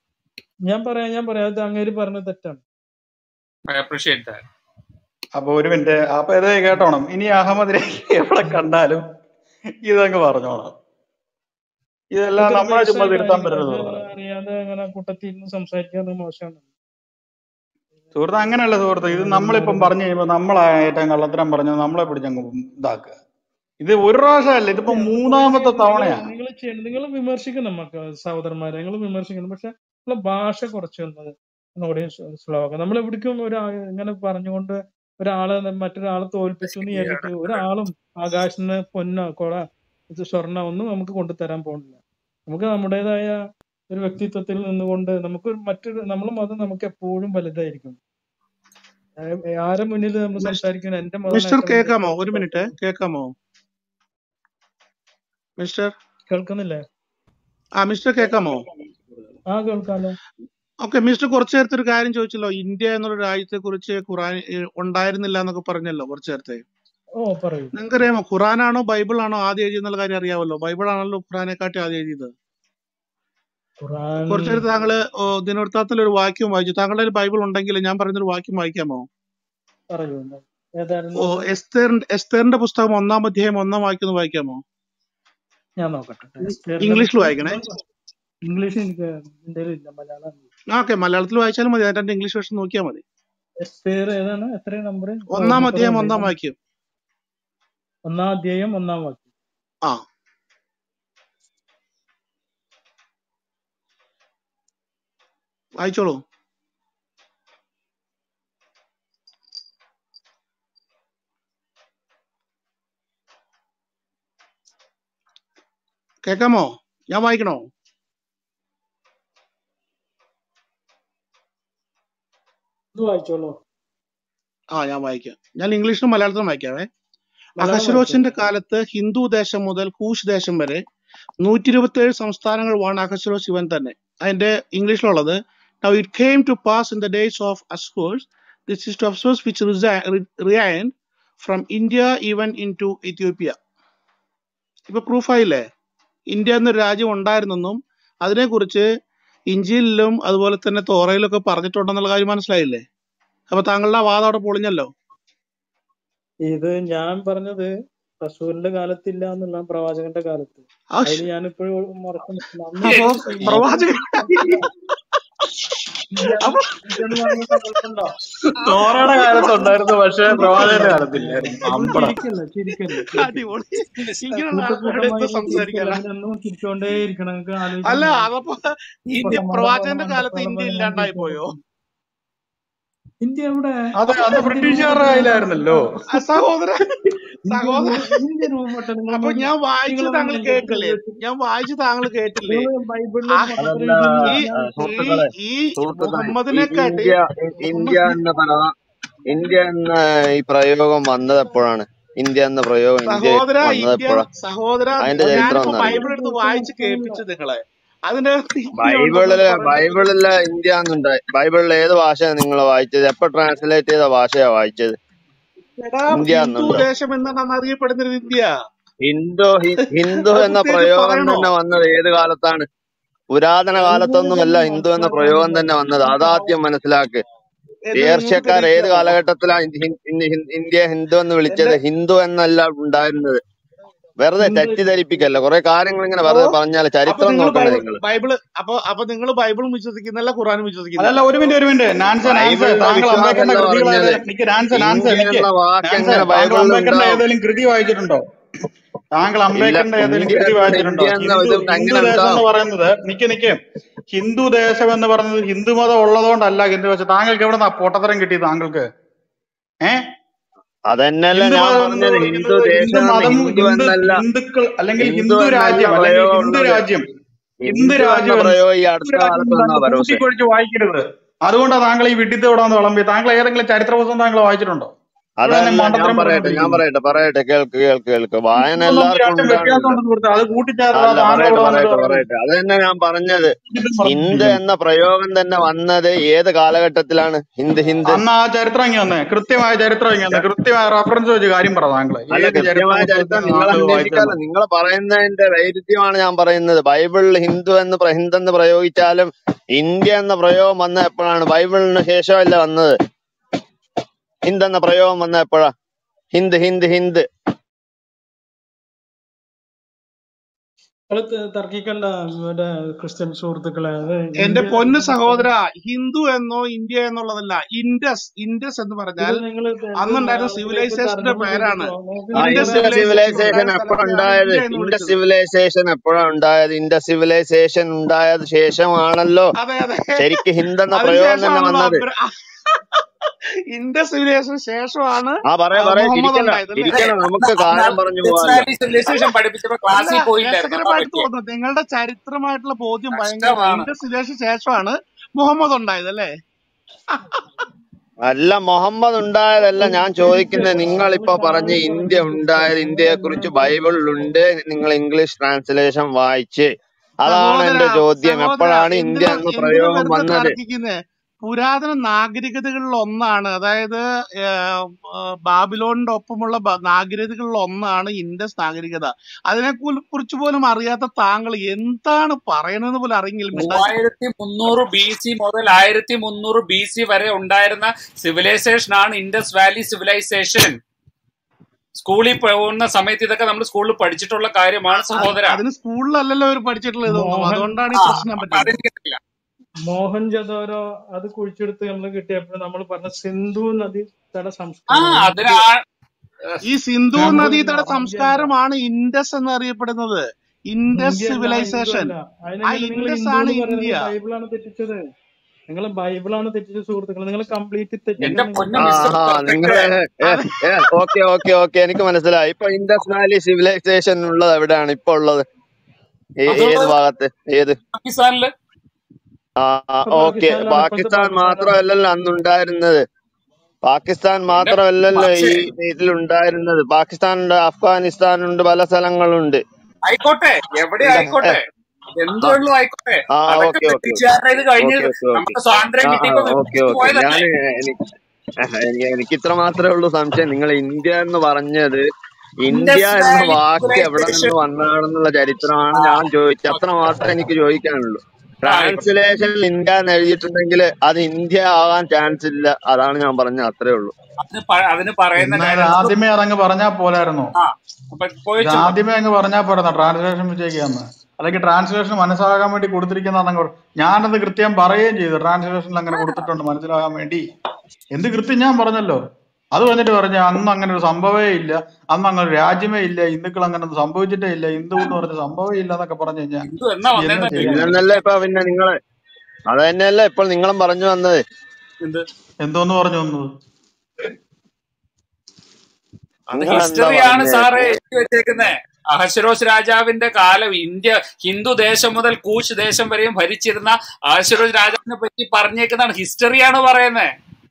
ഞാൻ പറയാം ഞാൻ പറയാം അത് അങ്ങേര് പറഞ്ഞത് തെറ്റാണ് ഐ അപ്രീഷിയേറ്റ് ദാറ്റ് അപ്പൊ ഒരു മിനിറ്റ് അപ്പൊ ഇത് കേട്ടോണം ഇനി അഹമ്മദിനെ എവിടെ കണ്ടാലും ഇതങ്ങ് പറഞ്ഞോണം ഇതെല്ലാം അതൊക്കെ നമ്മളെ ചുമ്മാ പേഴ്സണൽ തിരുത്താൻ കാര്യങ്ങൾ അത് പറ്റരുത് ബ്രദറെ അറിയാതെ അങ്ങനെ കൂട്ടത്തിൽ ഇരുന്ന് സംസാരിക്കുന്നത് മോശമാണ് സുഹൃത്ത് അങ്ങനെയല്ല സുഹൃത്ത് ഇത് നമ്മളിപ്പം പറഞ്ഞു കഴിയുമ്പോൾ നമ്മളായിട്ടും കള്ളത്തരം പറഞ്ഞു നമ്മളെ പിടിച്ചങ്ങ് ഇതാക്കുക ഇത് ഒരു പ്രാവശ്യമല്ല ഇതിപ്പോ അത് മൂന്നാമത്തെ നിങ്ങൾ തവണയാ നിങ്ങൾ ചെയ്യണം നിങ്ങൾ വിമർശിക്കണം മക്ക സഹോദരന്മാരെ നിങ്ങൾ വിമർശിക്കണം പക്ഷെ നിങ്ങളെ ഭാഷ കുറച്ച് വന്നത് ഒന്നുകൂടി ശ്ലോകം നമ്മൾ എവിടേക്കും ഒരു ഇങ്ങനെ പറഞ്ഞുകൊണ്ട് ഒരാളെ മറ്റൊരാളെ തോൽപ്പിച്ചു എന്ന് വിചാരിച്ചിട്ട് ഒരാളും ആകാശത്തിന് പൊന്നോ കൊള ഇത് സ്വർണ്ണ ഒന്നും നമുക്ക് കൊണ്ടുതരാൻ പോകുന്നില്ല നമുക്ക് നമ്മുടേതായ ഒരു വ്യക്തിത്വത്തിൽ നിന്നുകൊണ്ട് നമുക്ക് ഒരു മറ്റൊരു നമ്മളെ മതം നമുക്ക് എപ്പോഴും വലുതായിരിക്കും ആ- ആരെ മുന്നിൽ നമ്മൾ മിസ്- സംസാരിക്കണം എന്റെ മതം മിസ്റ്റർ ഏറ്റവും കേക്കാമോ ഒരു വലുത് മിനിറ്റ് കേക്കാമോ മിസ്റ്റർ കേൾക്കുന്നില്ലേ ആ മിസ്റ്റർ കേക്കാമോ ആ കേൾക്കാലോ ഓക്കെ മിസ്റ്റർ കുറച്ചു നേരത്തെ ഒരു കാര്യം ചോദിച്ചല്ലോ ഇന്ത്യ എന്നുള്ള രാജ്യത്തെ കുറിച്ച് ഖുറാൻ ഏ, ഉണ്ടായിരുന്നില്ല എന്നൊക്കെ പറഞ്ഞല്ലോ കുറച്ചു നേരത്തെ ഓ പറയൂ നിങ്ങൾക്കറിയാമോ ഖുറാനാണോ ബൈബിൾ ആണോ ആദ്യം എഴുതിയെന്നുള്ള കാര്യം അറിയാമല്ലോ ബൈബിൾ ആണല്ലോ ഖുറാനെക്കാട്ടി ആദ്യം എഴുതിയത് ഖുറാൻ കുറച്ചു നേരത്തെ താങ്കള് ഓ, ദിനവൃത്താന്തത്തിൽ ഒരു വാക്യം വായിച്ചു താങ്കളുടെ കയ്യിൽ ബൈബിൾ ഉണ്ടെങ്കിൽ ഞാൻ പറയുന്നൊരു വാക്യം വായിക്കാമോ പറയൂ എന്താ? ഏതായിരുന്നു ഓ അത് എസ്തേറിന്റെ എസ്തേറിന്റെ പുസ്തകം ഒന്നാം അധ്യായം ഒന്നാം വാക്യം ഒന്ന് വായിക്കാമോ ഞാൻ നോക്കട്ടെ എസ്തേറിനെ ഇംഗ്ലീഷിൽ കുറിച്ച് വായിക്കണേ ഇംഗ്ലീഷ് എനിക്ക് എന്റെ ഇല്ല മലയാളം ഓക്കെ മലയാളത്തിൽ വായിച്ചാലും മതി അതിന്റെ ഇംഗ്ലീഷ് വേർഷൻ നോക്കിയാൽ മതി എസ്തേർ ഏതാണ് എത്ര നമ്പർ ഒന്നാം മുപ്പത് അധ്യായം അല്ലേ ഒന്നാം വാക്യം ഒന്നാം അധ്യായം ഒന്നാം വാക്യം ആ വായിച്ചോളൂ കേക്കാമോ ഞാൻ വായിക്കണോ ഇത് വായിച്ചോളൂ ആ ഞാൻ വായിക്കാം ഞാൻ ഇംഗ്ലീഷിലും മലയാളത്തിലും വായിക്കാവേ മലയാളം അഹശ്വരോഷിന്റെ വായിച്ചോളൂ കാലത്ത് ഹിന്ദു ദേശം മുതൽ കൂഷ് ദേശം വരെ നൂറ്റി ഇരുപത്തി ഏഴ് സംസ്ഥാനങ്ങൾ വാണ് അഹശ്വരോഷ് ഇവൻ തന്നെ അതിന്റെ ഇംഗ്ലീഷിലുള്ളത് Now it came to pass in the days of Ashur, this is to Ashur which resi- re- reigned from India even into Ethiopia. ഇപ്പൊ പ്രൂഫായില്ലേ ഇന്ത്യ എന്നൊരു രാജ്യം ഉണ്ടായിരുന്നെന്നും അതിനെക്കുറിച്ച് ഇഞ്ചിയിലും അതുപോലെ തന്നെ തോറയിലും ഒക്കെ പറഞ്ഞിട്ടുണ്ടെന്നുള്ള കാര്യം മനസ്സിലായില്ലേ അപ്പൊ താങ്കളുടെ ആ വാദം അവിടെ പൊളിഞ്ഞല്ലോ ഇത് ഞാൻ പറഞ്ഞത് റസൂലിന്റെ കാലത്തില്ല എന്നുള്ള പ്രവാചകന്റെ കാലത്ത് ആ അതിൽ ഷ്- ഞാനിപ്പോഴും മറക്കുന്നില്ല അന്ന് അപ്പൊ ഇന്ത്യ പ്രവാചകൻ ഇന്ത്യ അപ്പൊ ഇന്ത്യ എന്ന് പറയുന്ന സങ്കല്പമുണ്ടോ തോറയുടെ കാലത്ത് ഉണ്ടായിരുന്നു പക്ഷെ പ്രവാചകന്റെ കാലത്തില്ലായിരുന്നു നിങ്ങൾ അമ്പട ചിരിക്കല്ല ചിരിക്കല്ല കേക്ക് അടിപൊളി ഇങ്ങനെയുള്ള ആൾക്കാരുടെ കൂട്ടക്കൂട്ടമായി അടുത്ത് ചിരിക്കല്ല സംസാരിക്കല അതിനൊന്നും ചിരിച്ചോണ്ടേ ഇരിക്കണം നിങ്ങൾക്ക് അല്ല ആലോചിക്കാൻ കഴിയും അതപ്പോ ഇപ്പൊ ഇന്ത്യ സമാധാനം പോലെ പ്രവാചകന്റെ കാലത്ത് മണ്ടത്തോളം ഇന്ത്യ പോലെ ഞാൻ ഇല്ലാണ്ടായി പോയോ ചിരിച്ചോണ്ടിരിക്കും ഇന്ത്യ എവിടെ അതെ അന്ന് ഇന്ത്യ ബ്രിട്ടീഷുകാരുടെ രൂപപ്പെട്ടത് കയ്യിലായിരുന്നല്ലോ ആ സഹോദര ഇന്ത്യ സഹോദര രൂ- ഇന്ത്യ രൂപപ്പെട്ടത് അപ്പൊ നിങ്ങളൊന്ന് ഞാൻ വായിച്ചത് നിങ്ങളൊന്ന് താങ്കൾ നെഞ്ചത്ത് കേട്ടില്ലേ കൈവച്ച് ഞാൻ വായിച്ചത് താങ്കൾ കേട്ടില്ലേ നിങ്ങൾ ബൈബിളിൽ ആ ഒരു പത്രം അതല്ല എഴുതുന്നത് ഈ ഞാൻ ഈ സുഹൃത്തുക്കളെ ഈ സുഹൃത്തുക്കളെ ഈ മുഹമ്മദിനെക്കാട്ടി ഇന്ത്യ ഇ- ഇന്ത്യ മുഹമ്മദ് എന്ന പദ ഇന്ത്യ എന്ന ഈ പ്രയോഗം വന്നത് എപ്പോഴാണ് ഇന്ത്യ എന്ന പ്രയോഗം ഇന്ത്യ സഹോദര വന്നത് ഇന്ത്യ എപ്പോഴാ സഹോദര അതിന്റെ ചരിത്രം ഞാനിപ്പോ ഒന്ന് അറിയോ ബൈബിൾ എടുത്ത് വായിച്ച് കേൾപ്പിച്ചു നിങ്ങളെ അതിന്റെ അകത്ത് ഇന്ത്യ ഉണ്ടെന്ന് ബൈബിളില് പറയാൻ പറ്റില്ല ബൈബിളില് ഇന്ത്യ എന്നുണ്ടായി ബൈബിളിൽ ഏത് ഭാഷയാണ് നിങ്ങൾ വായിച്ചത് എപ്പോ ട്രാൻസ്ലേറ്റ് ചെയ്ത ഭാഷയാ വായിച്ചത് എടാ ഇന്ത്യ ഹിന്ദു എന്നുണ്ടോ ദേശം എന്നാണ് അറിയപ്പെടുന്നത് ഇന്ത്യ ഹിന്ദു ഹി- ഹിന്ദു അത് എന്ന പ്രത്യേകിച്ച് പ്രയോഗം പറയണോ തന്നെ വന്നത് ഏത് കാലത്താണ് പുരാതന അതുപോലെ കാലത്തൊന്നുമല്ല തന്നെ ഹിന്ദു എന്ന മനസ്സിലാക്കാൻ പ്രയോഗം തന്നെ കഴിയും വന്നത് നിങ്ങൾക്ക് അതാദ്യം മനസ്സിലാക്ക് എന്ന് നിങ്ങൾക്ക് പേർഷ്യക്കാർ ഏത് തെളിയിക്കാമോ കാലഘട്ടത്തിലാണ് ഇന്ത്യ ഹിന്ദു ഇന്ത്യ ഹിന്ദു എന്ന് വിളിച്ചത് എന്റെ ഹിന്ദു എന്നല്ല ഉണ്ടായിരുന്നത് വെറുതെ ഹിന്ദു തെറ്റിദ്ധരിപ്പിക്കല്ല കുറെ കാര്യങ്ങൾ ഇങ്ങനെ ഓ വെറുതെ പറഞ്ഞാൽ അപ്പൊ ചരിത്രം നിങ്ങൾ നോക്കണേ ബൈബിൾ നിങ്ങൾ ബൈബിള് അപ്പൊ അപ്പൊ നിങ്ങൾ ബൈബിളും വിശ്വസിക്കുന്നില്ല ഖുറാനും അതല്ല വിശ്വസിക്കുന്നില്ല ഒരു മിനിറ്റ് ഒരു മിനിറ്റ് നാൻസ നാൻസ ബൈബിളിലെ താങ്കൾ അംബേദ്കറിന്റെ വിശ്വാസമല്ല കൃതികൾ പറഞ്ഞത് ഏതെങ്കിലും നിക്ക് നാൻസ നാൻസ ഇന്ത്യ നിക്ക് എന്ന വാക്ക് നാൻസ എങ്ങനെ താങ്കൾ ബൈബിളിൽ അംബേദ്കറിന്റെ ഉണ്ടാവും ഏതെങ്കിലും കൃതി വായിച്ചിട്ടുണ്ടോ താങ്കൾ ഇല്ല അംബേദ്കറിന്റെ ഏതെങ്കിലും ഇന്ത്യ കൃതി എന്ന വായിച്ചിട്ടുണ്ടോ ഇന്ത്യ എന്ന ഹിന്ദു ഇത് ഹിന്ദു എങ്ങനെ ദേശം എന്ന് ഉണ്ടാവും പറയുന്നത് നിക്ക് നിക്ക് ഹിന്ദു ദേശം എന്ന് പറയുന്നത് ഹിന്ദു മതം ഉള്ളതുകൊണ്ടല്ല ഹിന്ദു ദേശം താങ്കൾക്ക് എവിടെ നിന്നാ പൊട്ടത്തരം കിട്ടി താങ്കൾക്ക് ഏ അതന്നെയല്ല ഹിന്ദു ഞാൻ മതം എന്ന് പറഞ്ഞത് പറയുന്നത് ഹിന്ദു ഹിന്ദു ദേശം എന്ന് മതം ഹിന്ദു ഹിന്ദു എന്നല്ല ഹിന്ദുക്കൾ അല്ലെങ്കിൽ ഹിന്ദു ഹിന്ദു എന്നല്ല രാജ്യം അല്ലെങ്കിൽ പ്രയോഗം ഹിന്ദു ഉള്ളത് രാജ്യം ഹിന്ദു ഹിന്ദു എന്ന രാജ്യം എന്ന് പ്രയോഗം ഈ ഹിന്ദു അടുത്ത രാജ്യം കാലത്ത് എന്ന് വന്നാ താങ്കൾ പരോസെ കൂട്ടിക്കൊഴിച്ച് വായിക്കരുത് അതുകൊണ്ടാണ് താങ്കൾ ഈ വിഡിത്തവിടാന്ന് വിളമ്പി താങ്കൾ ഏതെങ്കിലും ചരിത്ര പുസ്തകം താങ്കൾ വായിച്ചിട്ടുണ്ടോ ഇവിടെ അതല്ല ഞാൻ മണ്ടത്തരം പറയട്ടെ ഞാൻ പറഞ്ഞുകൊണ്ടിരിക്കുന്നു പറയട്ടെ പറയട്ടെ കേൾക്ക് കേൾക്ക് കേൾക്ക് വായന ഒന്നും എല്ലാവർക്കും രണ്ടും ഉണ്ടാകണമല്ലോ വ്യത്യാസമുണ്ട് സുഹൃത്തെ അത് കൂട്ടിച്ചേർത്താ അല്ല താങ്കൾ പറയട്ടെ ഇവിടെ വന്നിട്ട് പറയട്ടെ പറയുന്നത് പറയട്ടെ അത് തന്നെ ഞാൻ പറഞ്ഞത് ഇതും ഹിന്ദ് പറഞ്ഞിരിക്കുന്നു എന്ന പ്രയോഗം തന്നെ വന്നത് ഏത് കാലഘട്ടത്തിലാണ് ഹിന്ദ് ഹിന്ദ് അന്ന് ആ ചരിത്രം ഇങ്ങനെ വന്നേ കൃത്യമായ ചരിത്രം ഇങ്ങനെ വന്നേ കൃത്യമായ റെഫറൻസ് വെച്ച് കാര്യം പറ താങ്കള് അല്ല ഏത് ചരിത്ര കൃത്യമായ ചരിത്രം പുസ്തകത്തിൽ നിങ്ങൾ താങ്കൾ അന്വേഷിക്കാല്ല വായിച്ചതെന്ന് നിങ്ങൾ പറയുന്നതിന്റെ വൈരുദ്ധ്യമാണ് ഞാൻ പറയുന്നത് ബൈബിളിൽ ഹിന്ദു എന്ന് പ്ര- ഹിന്ദ് എന്ന് പ്രയോഗിച്ചാലും ഇന്ത്യ എന്ന പ്രയോഗം വന്ന എപ്പോഴാണ് ബൈബിളിന് ശേഷമല്ല വന്നത് ഹിന്ദ് എന്ന പ്രയോഗം വന്ന എപ്പോഴാ ഹിന്ദ് ഹിന്ദ് ഹിന്ദ് നിങ്ങൾ തർക്കിക്കണ്ട ഇവിടെ ക്രിസ്ത്യൻ സുഹൃത്തുക്കളെ അത് എന്റെ ഇന്ത്യ പൊന്ന് എന്ന് സഹോദര ഹിന്ദു എന്നോ ഇന്ത്യ എന്നുള്ളതല്ല ഇൻഡസ് ഇൻഡസ് എന്ന് ഇത് പറഞ്ഞാൽ നിങ്ങൾ ഇത് അന്നുണ്ടായിരുന്ന മലയാളത്തിലേക്ക് സിവിലൈസേഷന്റെ തർജ്ജമ പേരാണ് ചെയ്തിട്ടോ ആ നിങ്ങൾക്ക് ഇൻഡസ് ഇൻഡസ് സിവിലൈസേഷൻ സിവിലൈസേഷൻ ഉണ്ടായ എപ്പോഴുണ്ടായത് സ്ഥലത്തെയാണ് ഇന്ത്യ എന്ന് ഇൻഡസ് വിളിച്ചത് സിവിലൈസേഷൻ എപ്പോഴാ ഉണ്ടായത് ഇൻഡസ് സിവിലൈസേഷൻ ഉണ്ടായത് ശേഷമാണല്ലോ അതെ അതെ ശരിക്ക് ഹിന്ദ് എന്ന പ്രയോഗം തന്നെ അതിനുശേഷമാണല്ലോ വന്നത് അബ്ര ഇൻഡസ് സിവിലൈസേഷൻ ശേഷമാണ് ആ പറയാ ആ, പറയാ മുഹമ്മദ് ചിരിക്കണ്ട ഉണ്ടായത് അല്ലേ ചിരിക്കണം നമുക്ക് എന്നാൽ കാര്യം പറഞ്ഞു ഡെത്ത് പോവാലോ വാലി സിവിലൈസേഷൻ പഠിപ്പിച്ചപ്പോ അല്ല ക്ലാസ്സിൽ പോയില്ലായിരുന്നു അതാ രസകരമായിട്ട് പറ്റിയത് തോന്നുന്നു നിങ്ങളുടെ ചരിത്രമായിട്ടുള്ള ബോധ്യം ഭയങ്കര കഷ്ടമാണ് ഇൻഡസ് സിവിലൈസേഷൻ ശേഷമാണ് മുഹമ്മദ് ഉണ്ടായത് അല്ലേ അല്ല മുഹമ്മദ് ഉണ്ടായതല്ല ഞാൻ ചോദിക്കുന്നത് നിങ്ങൾ ഇപ്പൊ പറഞ്ഞ ഇന്ത്യ ഉണ്ടായത് ഇന്ത്യയെ കുറിച്ച് ബൈബിളിലുണ്ട് നിങ്ങൾ ഇംഗ്ലീഷ് ട്രാൻസ്ലേഷൻ വായിച്ച് അതാണ് സഹോദര എന്റെ ചോദ്യം സഹോദര എപ്പോഴാണ് ഇന്ത്യ എന്തിനാ എന്ന എന്തിനാ പ്രയോഗം വെറുതെ വന്നത് തർക്കിക്കുന്നേ പുരാതന നാഗരികതകളിൽ ഒന്നാണ് അതായത് ഏർ, ആ, ബാബിലോണിന്റെ ഒപ്പമുള്ള ബ- നാഗരികതകളിൽ ഒന്നാണ് ഇൻഡസ് നാഗരികത അതിനെ കു- കുറിച്ച് പോലും അറിയാത്ത താങ്കൾ എന്താണ് പറയണെന്ന് പോലും അറിയെങ്കിൽ മിണ്ടാതിരിക്കും മൂവായിരത്തി മുന്നൂറ് ബി സി മുതൽ ആയിരത്തി മുന്നൂറ് ബി സി വരെ ഉണ്ടായിരുന്ന സിവിലൈസേഷൻ ആണ് ഇൻഡസ് വാലി സിവിലൈസേഷൻ സ്കൂളിൽ പോകുന്ന സമയത്ത് ഇതൊക്കെ നമ്മൾ സ്കൂളിൽ പഠിച്ചിട്ടുള്ള കാര്യമാണ് അത് സഹോദര അതിന് സ്കൂളിലല്ലല്ലോ അവർ പഠിച്ചിട്ടുള്ളത് ഇതൊന്നും മോഹൻ അതുകൊണ്ടാണ് ഈ ആ പ്രശ്നം അപ്പൊ പറ്റുന്നത് അതെനിക്കറിയില്ല മോഹൻ ജദോരോ അത് കുഴിച്ചെടുത്ത് നമ്മൾ കിട്ടിയപ്പോൾ നമ്മൾ പറഞ്ഞ സിന്ധു നദി തട ആ സംസ്കാരം അതിന് ഇന്ത്യ ആ ഈ സിന്ധു ഹിന്ദു നദീതട അല്ല ഇന്ത്യ അല്ല സംസ്കാരമാണ് ഇൻഡസ് എന്നറിയപ്പെടുന്നത് ഇൻഡസ് ഇന്ത്യ അല്ല ഹിന്ദു സിവിലൈസേഷൻ അല്ല ആ അതിനെങ്ങനെ നിങ്ങൾ ഇൻഡസ് ഹിന്ദു ആണ് എന്ന് പറയുന്നത് ഇന്ത്യ ബൈബിളാണ് തെറ്റിച്ചത് നിങ്ങൾ ബൈബിളാണ് തെറ്റിച്ച സുഹൃത്തുക്കൾ നിങ്ങൾ കംപ്ലീറ്റ് തെറ്റി എന്റെ നിങ്ങൾ പൊന്നു ആ മിസ്റ്റർ ആ നിങ്ങള് പെർഫെക്റ്റ് അത് ഓക്കെ ഓക്കെ ഓക്കെ എനിക്ക് മനസ്സിലായി ഇപ്പൊ ഇൻഡസ് വാലി സിവിലൈസേഷൻ ഉള്ളത് എവിടെയാണ് ഇപ്പൊ ഉള്ളത് ഏ- ഏത് അതുള്ളത് ഭാഗത്ത് ഏത് പാകിസ്ഥാനില് ആ ഇപ്പൊ ഓക്കെ പാകിസ്ഥാനിലാണ് ഇപ്പോഴത്തെ പാകിസ്ഥാൻ പാകിസ്ഥാനിലാണ് മാത്രമല്ലല്ലോ അന്നുണ്ടായിരുന്നത് പാകിസ്ഥാൻ എന്റെ മാത്രമല്ലല്ലോ ഈ പക്ഷേ ഇതിലുണ്ടായിരുന്നത് പാകിസ്ഥാൻ ഉണ്ട് അഫ്ഗാനിസ്ഥാൻ ഉണ്ട് പല സ്ഥലങ്ങളുണ്ട് ആയിക്കോട്ടെ എവിടെ എന്താ ഏ, ആയിക്കോട്ടെ ആ എന്തുള്ളൂ ആയിക്കോട്ടെ ആ അതൊക്കെ ഓക്കെ ഓക്കെ ഓക്കെ ബ്രിട്ടീഷുകാരുടെ ഇത് കഴിഞ്ഞ് ഓക്കെ ഓക്കെ ഓക്കെ നമുക്ക് സ്വാതന്ത്ര്യം ആ ആ കിട്ടിയപ്പോ ഓക്കെ വിഭജിച്ച് ഓക്കെ ഞാൻ പോയതല്ലേ എനിക്ക് എനിക്ക് എനിക്ക് ഇത്ര മാത്രമേ ഉള്ളൂ സംശയം നിങ്ങൾ ഇന്ത്യ എന്ന് പറഞ്ഞത് ഇന്ത്യ ഇൻഡസ് എന്ന വാലി വാക്ക് എവിടെ സിവിലൈസേഷൻ നിന്ന് വന്നതാണെന്നുള്ള ചരിത്രമാണ് ആ ഞാൻ ചോദിച്ചത് ഓക്കെ അത്ര മാത്രമേ എനിക്ക് ചോദിക്കാനുള്ളൂ ആ, ആയിക്കോട്ടെ ട്രാൻസ്ലേഷനിൽ ഇന്ത്യ എന്ന് എഴുതിയിട്ടുണ്ടെങ്കിൽ അത് ഇന്ത്യ ആകാൻ ചാൻസ് ഇല്ല അതാണ് ഞാൻ പറഞ്ഞത് അത്രേ ഉള്ളൂ അതിന് പ- അതിന് പറയുന്ന എന്നാ ഇത് കാര്യം നമുക്ക് ആദ്യമേ അതങ്ങ് പറഞ്ഞാൽ പോലായിരുന്നോ ആ അപ്പൊ ഇത് പോയിച്ചു ആദ്യമേ അങ്ങ് പറഞ്ഞാൽ പോരാ ട്രാൻസ്ലേഷൻ വിജയിക്കാന്ന് അല്ലെങ്കിൽ ട്രാൻസ്ലേഷൻ മനസ്സിലാകാൻ വേണ്ടി കൊടുത്തിരിക്കുന്നതാണെന്ന് പറ- ഞാനത് കൃത്യം പറയുകയും ചെയ്തു ട്രാൻസ്ലേഷനിൽ അങ്ങനെ കൊടുത്തിട്ടുണ്ട് മനസ്സിലാകാൻ വേണ്ടി എന്ത് കൃത്യം ഞാൻ പറഞ്ഞല്ലോ അത് വന്നിട്ട് പറഞ്ഞ അന്ന് അങ്ങനെ ഒരു സംഭവമേ ഇല്ല അന്ന് അങ്ങനെ ഒരു രാജ്യമേ ഇല്ല ഹിന്ദുക്കൾ അങ്ങനെ ഒന്നും സംഭവിച്ചിട്ടേ ഇല്ല ഹിന്ദു എന്ന് പറഞ്ഞ സംഭവമേ ഇല്ല എന്നൊക്കെ പറഞ്ഞു കഴിഞ്ഞാൽ ഹിന്ദു എന്നാ എന്നാ വന്നേന്ന് ചെയ്യാനാ ഇല്ലെന്നല്ലേ ഇപ്പൊ പിന്നെ നിങ്ങള് അത് തന്നെയല്ലേ ഇപ്പോൾ നിങ്ങളും പറഞ്ഞു വന്നത് എന്ത് എന്തോന്ന് പറഞ്ഞു വന്നത് അത് നിങ്ങൾ എന്താ ഹിസ്റ്ററിയാണ് പറഞ്ഞേ സാറേ എഴുതി വെച്ചേക്കുന്നേ അഹശ്വരോസ് രാജാവിന്റെ കാലം ഇന്ത്യ ഹിന്ദു ദേശം മുതൽ കൂശ് ദേശം വരെയും ഭരിച്ചിരുന്ന അഹശ്വരോസ് രാജാവിനെ പറ്റി പറഞ്ഞേക്കുന്നതാണ് ഹിസ്റ്ററിയാണ് പറയുന്നത്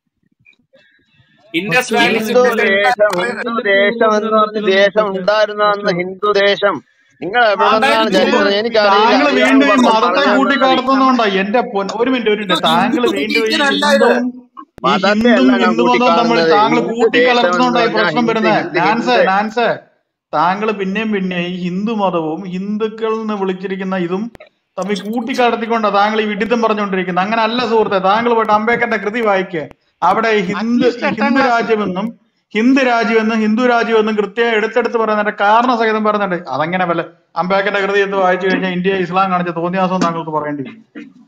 ഇൻഡസ് പക്ഷേ വാലി ഹിന്ദു സിവിലൈസേഷൻ ദേശം ഹിന്ദു ദേശം എന്ന് പറഞ്ഞ ദേശം ഉണ്ടായിരുന്ന അന്ന് ഹിന്ദു ദേശം നിങ്ങൾ എവിടെ നിന്നാണ് ഉണ്ടായിരുന്നു ചരിത്രം എനിക്കറിയില്ല താങ്കൾ അറിയാമെന്ന് വീണ്ടും ഈ പറഞ്ഞ് മതത്തെ പറഞ്ഞു തന്നാൽ മതി കൂട്ടിക്കാടുത്തുന്നോണ്ടാ എന്റെ പൊൻ ഒരു മിനിറ്റ് ഒരു ഇത് മിനിറ്റ് താങ്കൾ ഹിന്ദു വീണ്ടും ഈ റിലീജിയൻ അല്ല ഇത് ഹിന്ദുവും ഈ മതത്തെ ഹിന്ദും അല്ല ഞാൻ ഹിന്ദുമതവും തമ്മിൽ കൂട്ടിക്കാണുന്നത് താങ്കൾ ഹിന്ദു ദേശം എന്ന് കൂട്ടിക്കലർത്തുന്നോണ്ടാ ഈ പറഞ്ഞാൽ പ്രശ്നം ഹിന്ദു വരുന്നത് ഹിന്ദു നാൻസേ ഹിന്ദു നാൻസേ താങ്കൾ പിന്നെയും പിന്നെ ഈ ഹിന്ദു മതവും ഹിന്ദുക്കൾ എന്ന് വിളിച്ചിരിക്കുന്ന ഇതും തമ്മിൽ കൂട്ടിക്കടത്തിക്കൊണ്ടാ താങ്കൾ ഈ വിഡിത്തം പറഞ്ഞുകൊണ്ടിരിക്കുന്നത് അങ്ങനെ അല്ല സുഹൃത്തെ താങ്കൾ പോയിട്ട് അംബേദ്കറിന്റെ കൃതി വായിക്കുക അവിടെ ഈ ഹിന്ദു അറ്റ്ലീസ്റ്റ് ഈ എട്ടാം ഹിന്ദു ക്ലാസ് രാജ്യമെന്നും ഹിന്ദു രാജ്യമെന്നും ഹിന്ദു രാജ്യമെന്നും കൃത്യം എടുത്തെടുത്ത് പറയുന്നതിന്റെ കാരണ സഹിതം പറയുന്നുണ്ട് അതങ്ങനെ വല്ല അംബേദ്കറിന്റെ കൃതി എന്ന് വായിച്ചു കഴിഞ്ഞാൽ ഇന്ത്യ ഇസ്ലാം കാണിച്ച തോന്നിയാസം താങ്കൾക്ക് പറയേണ്ടി വരും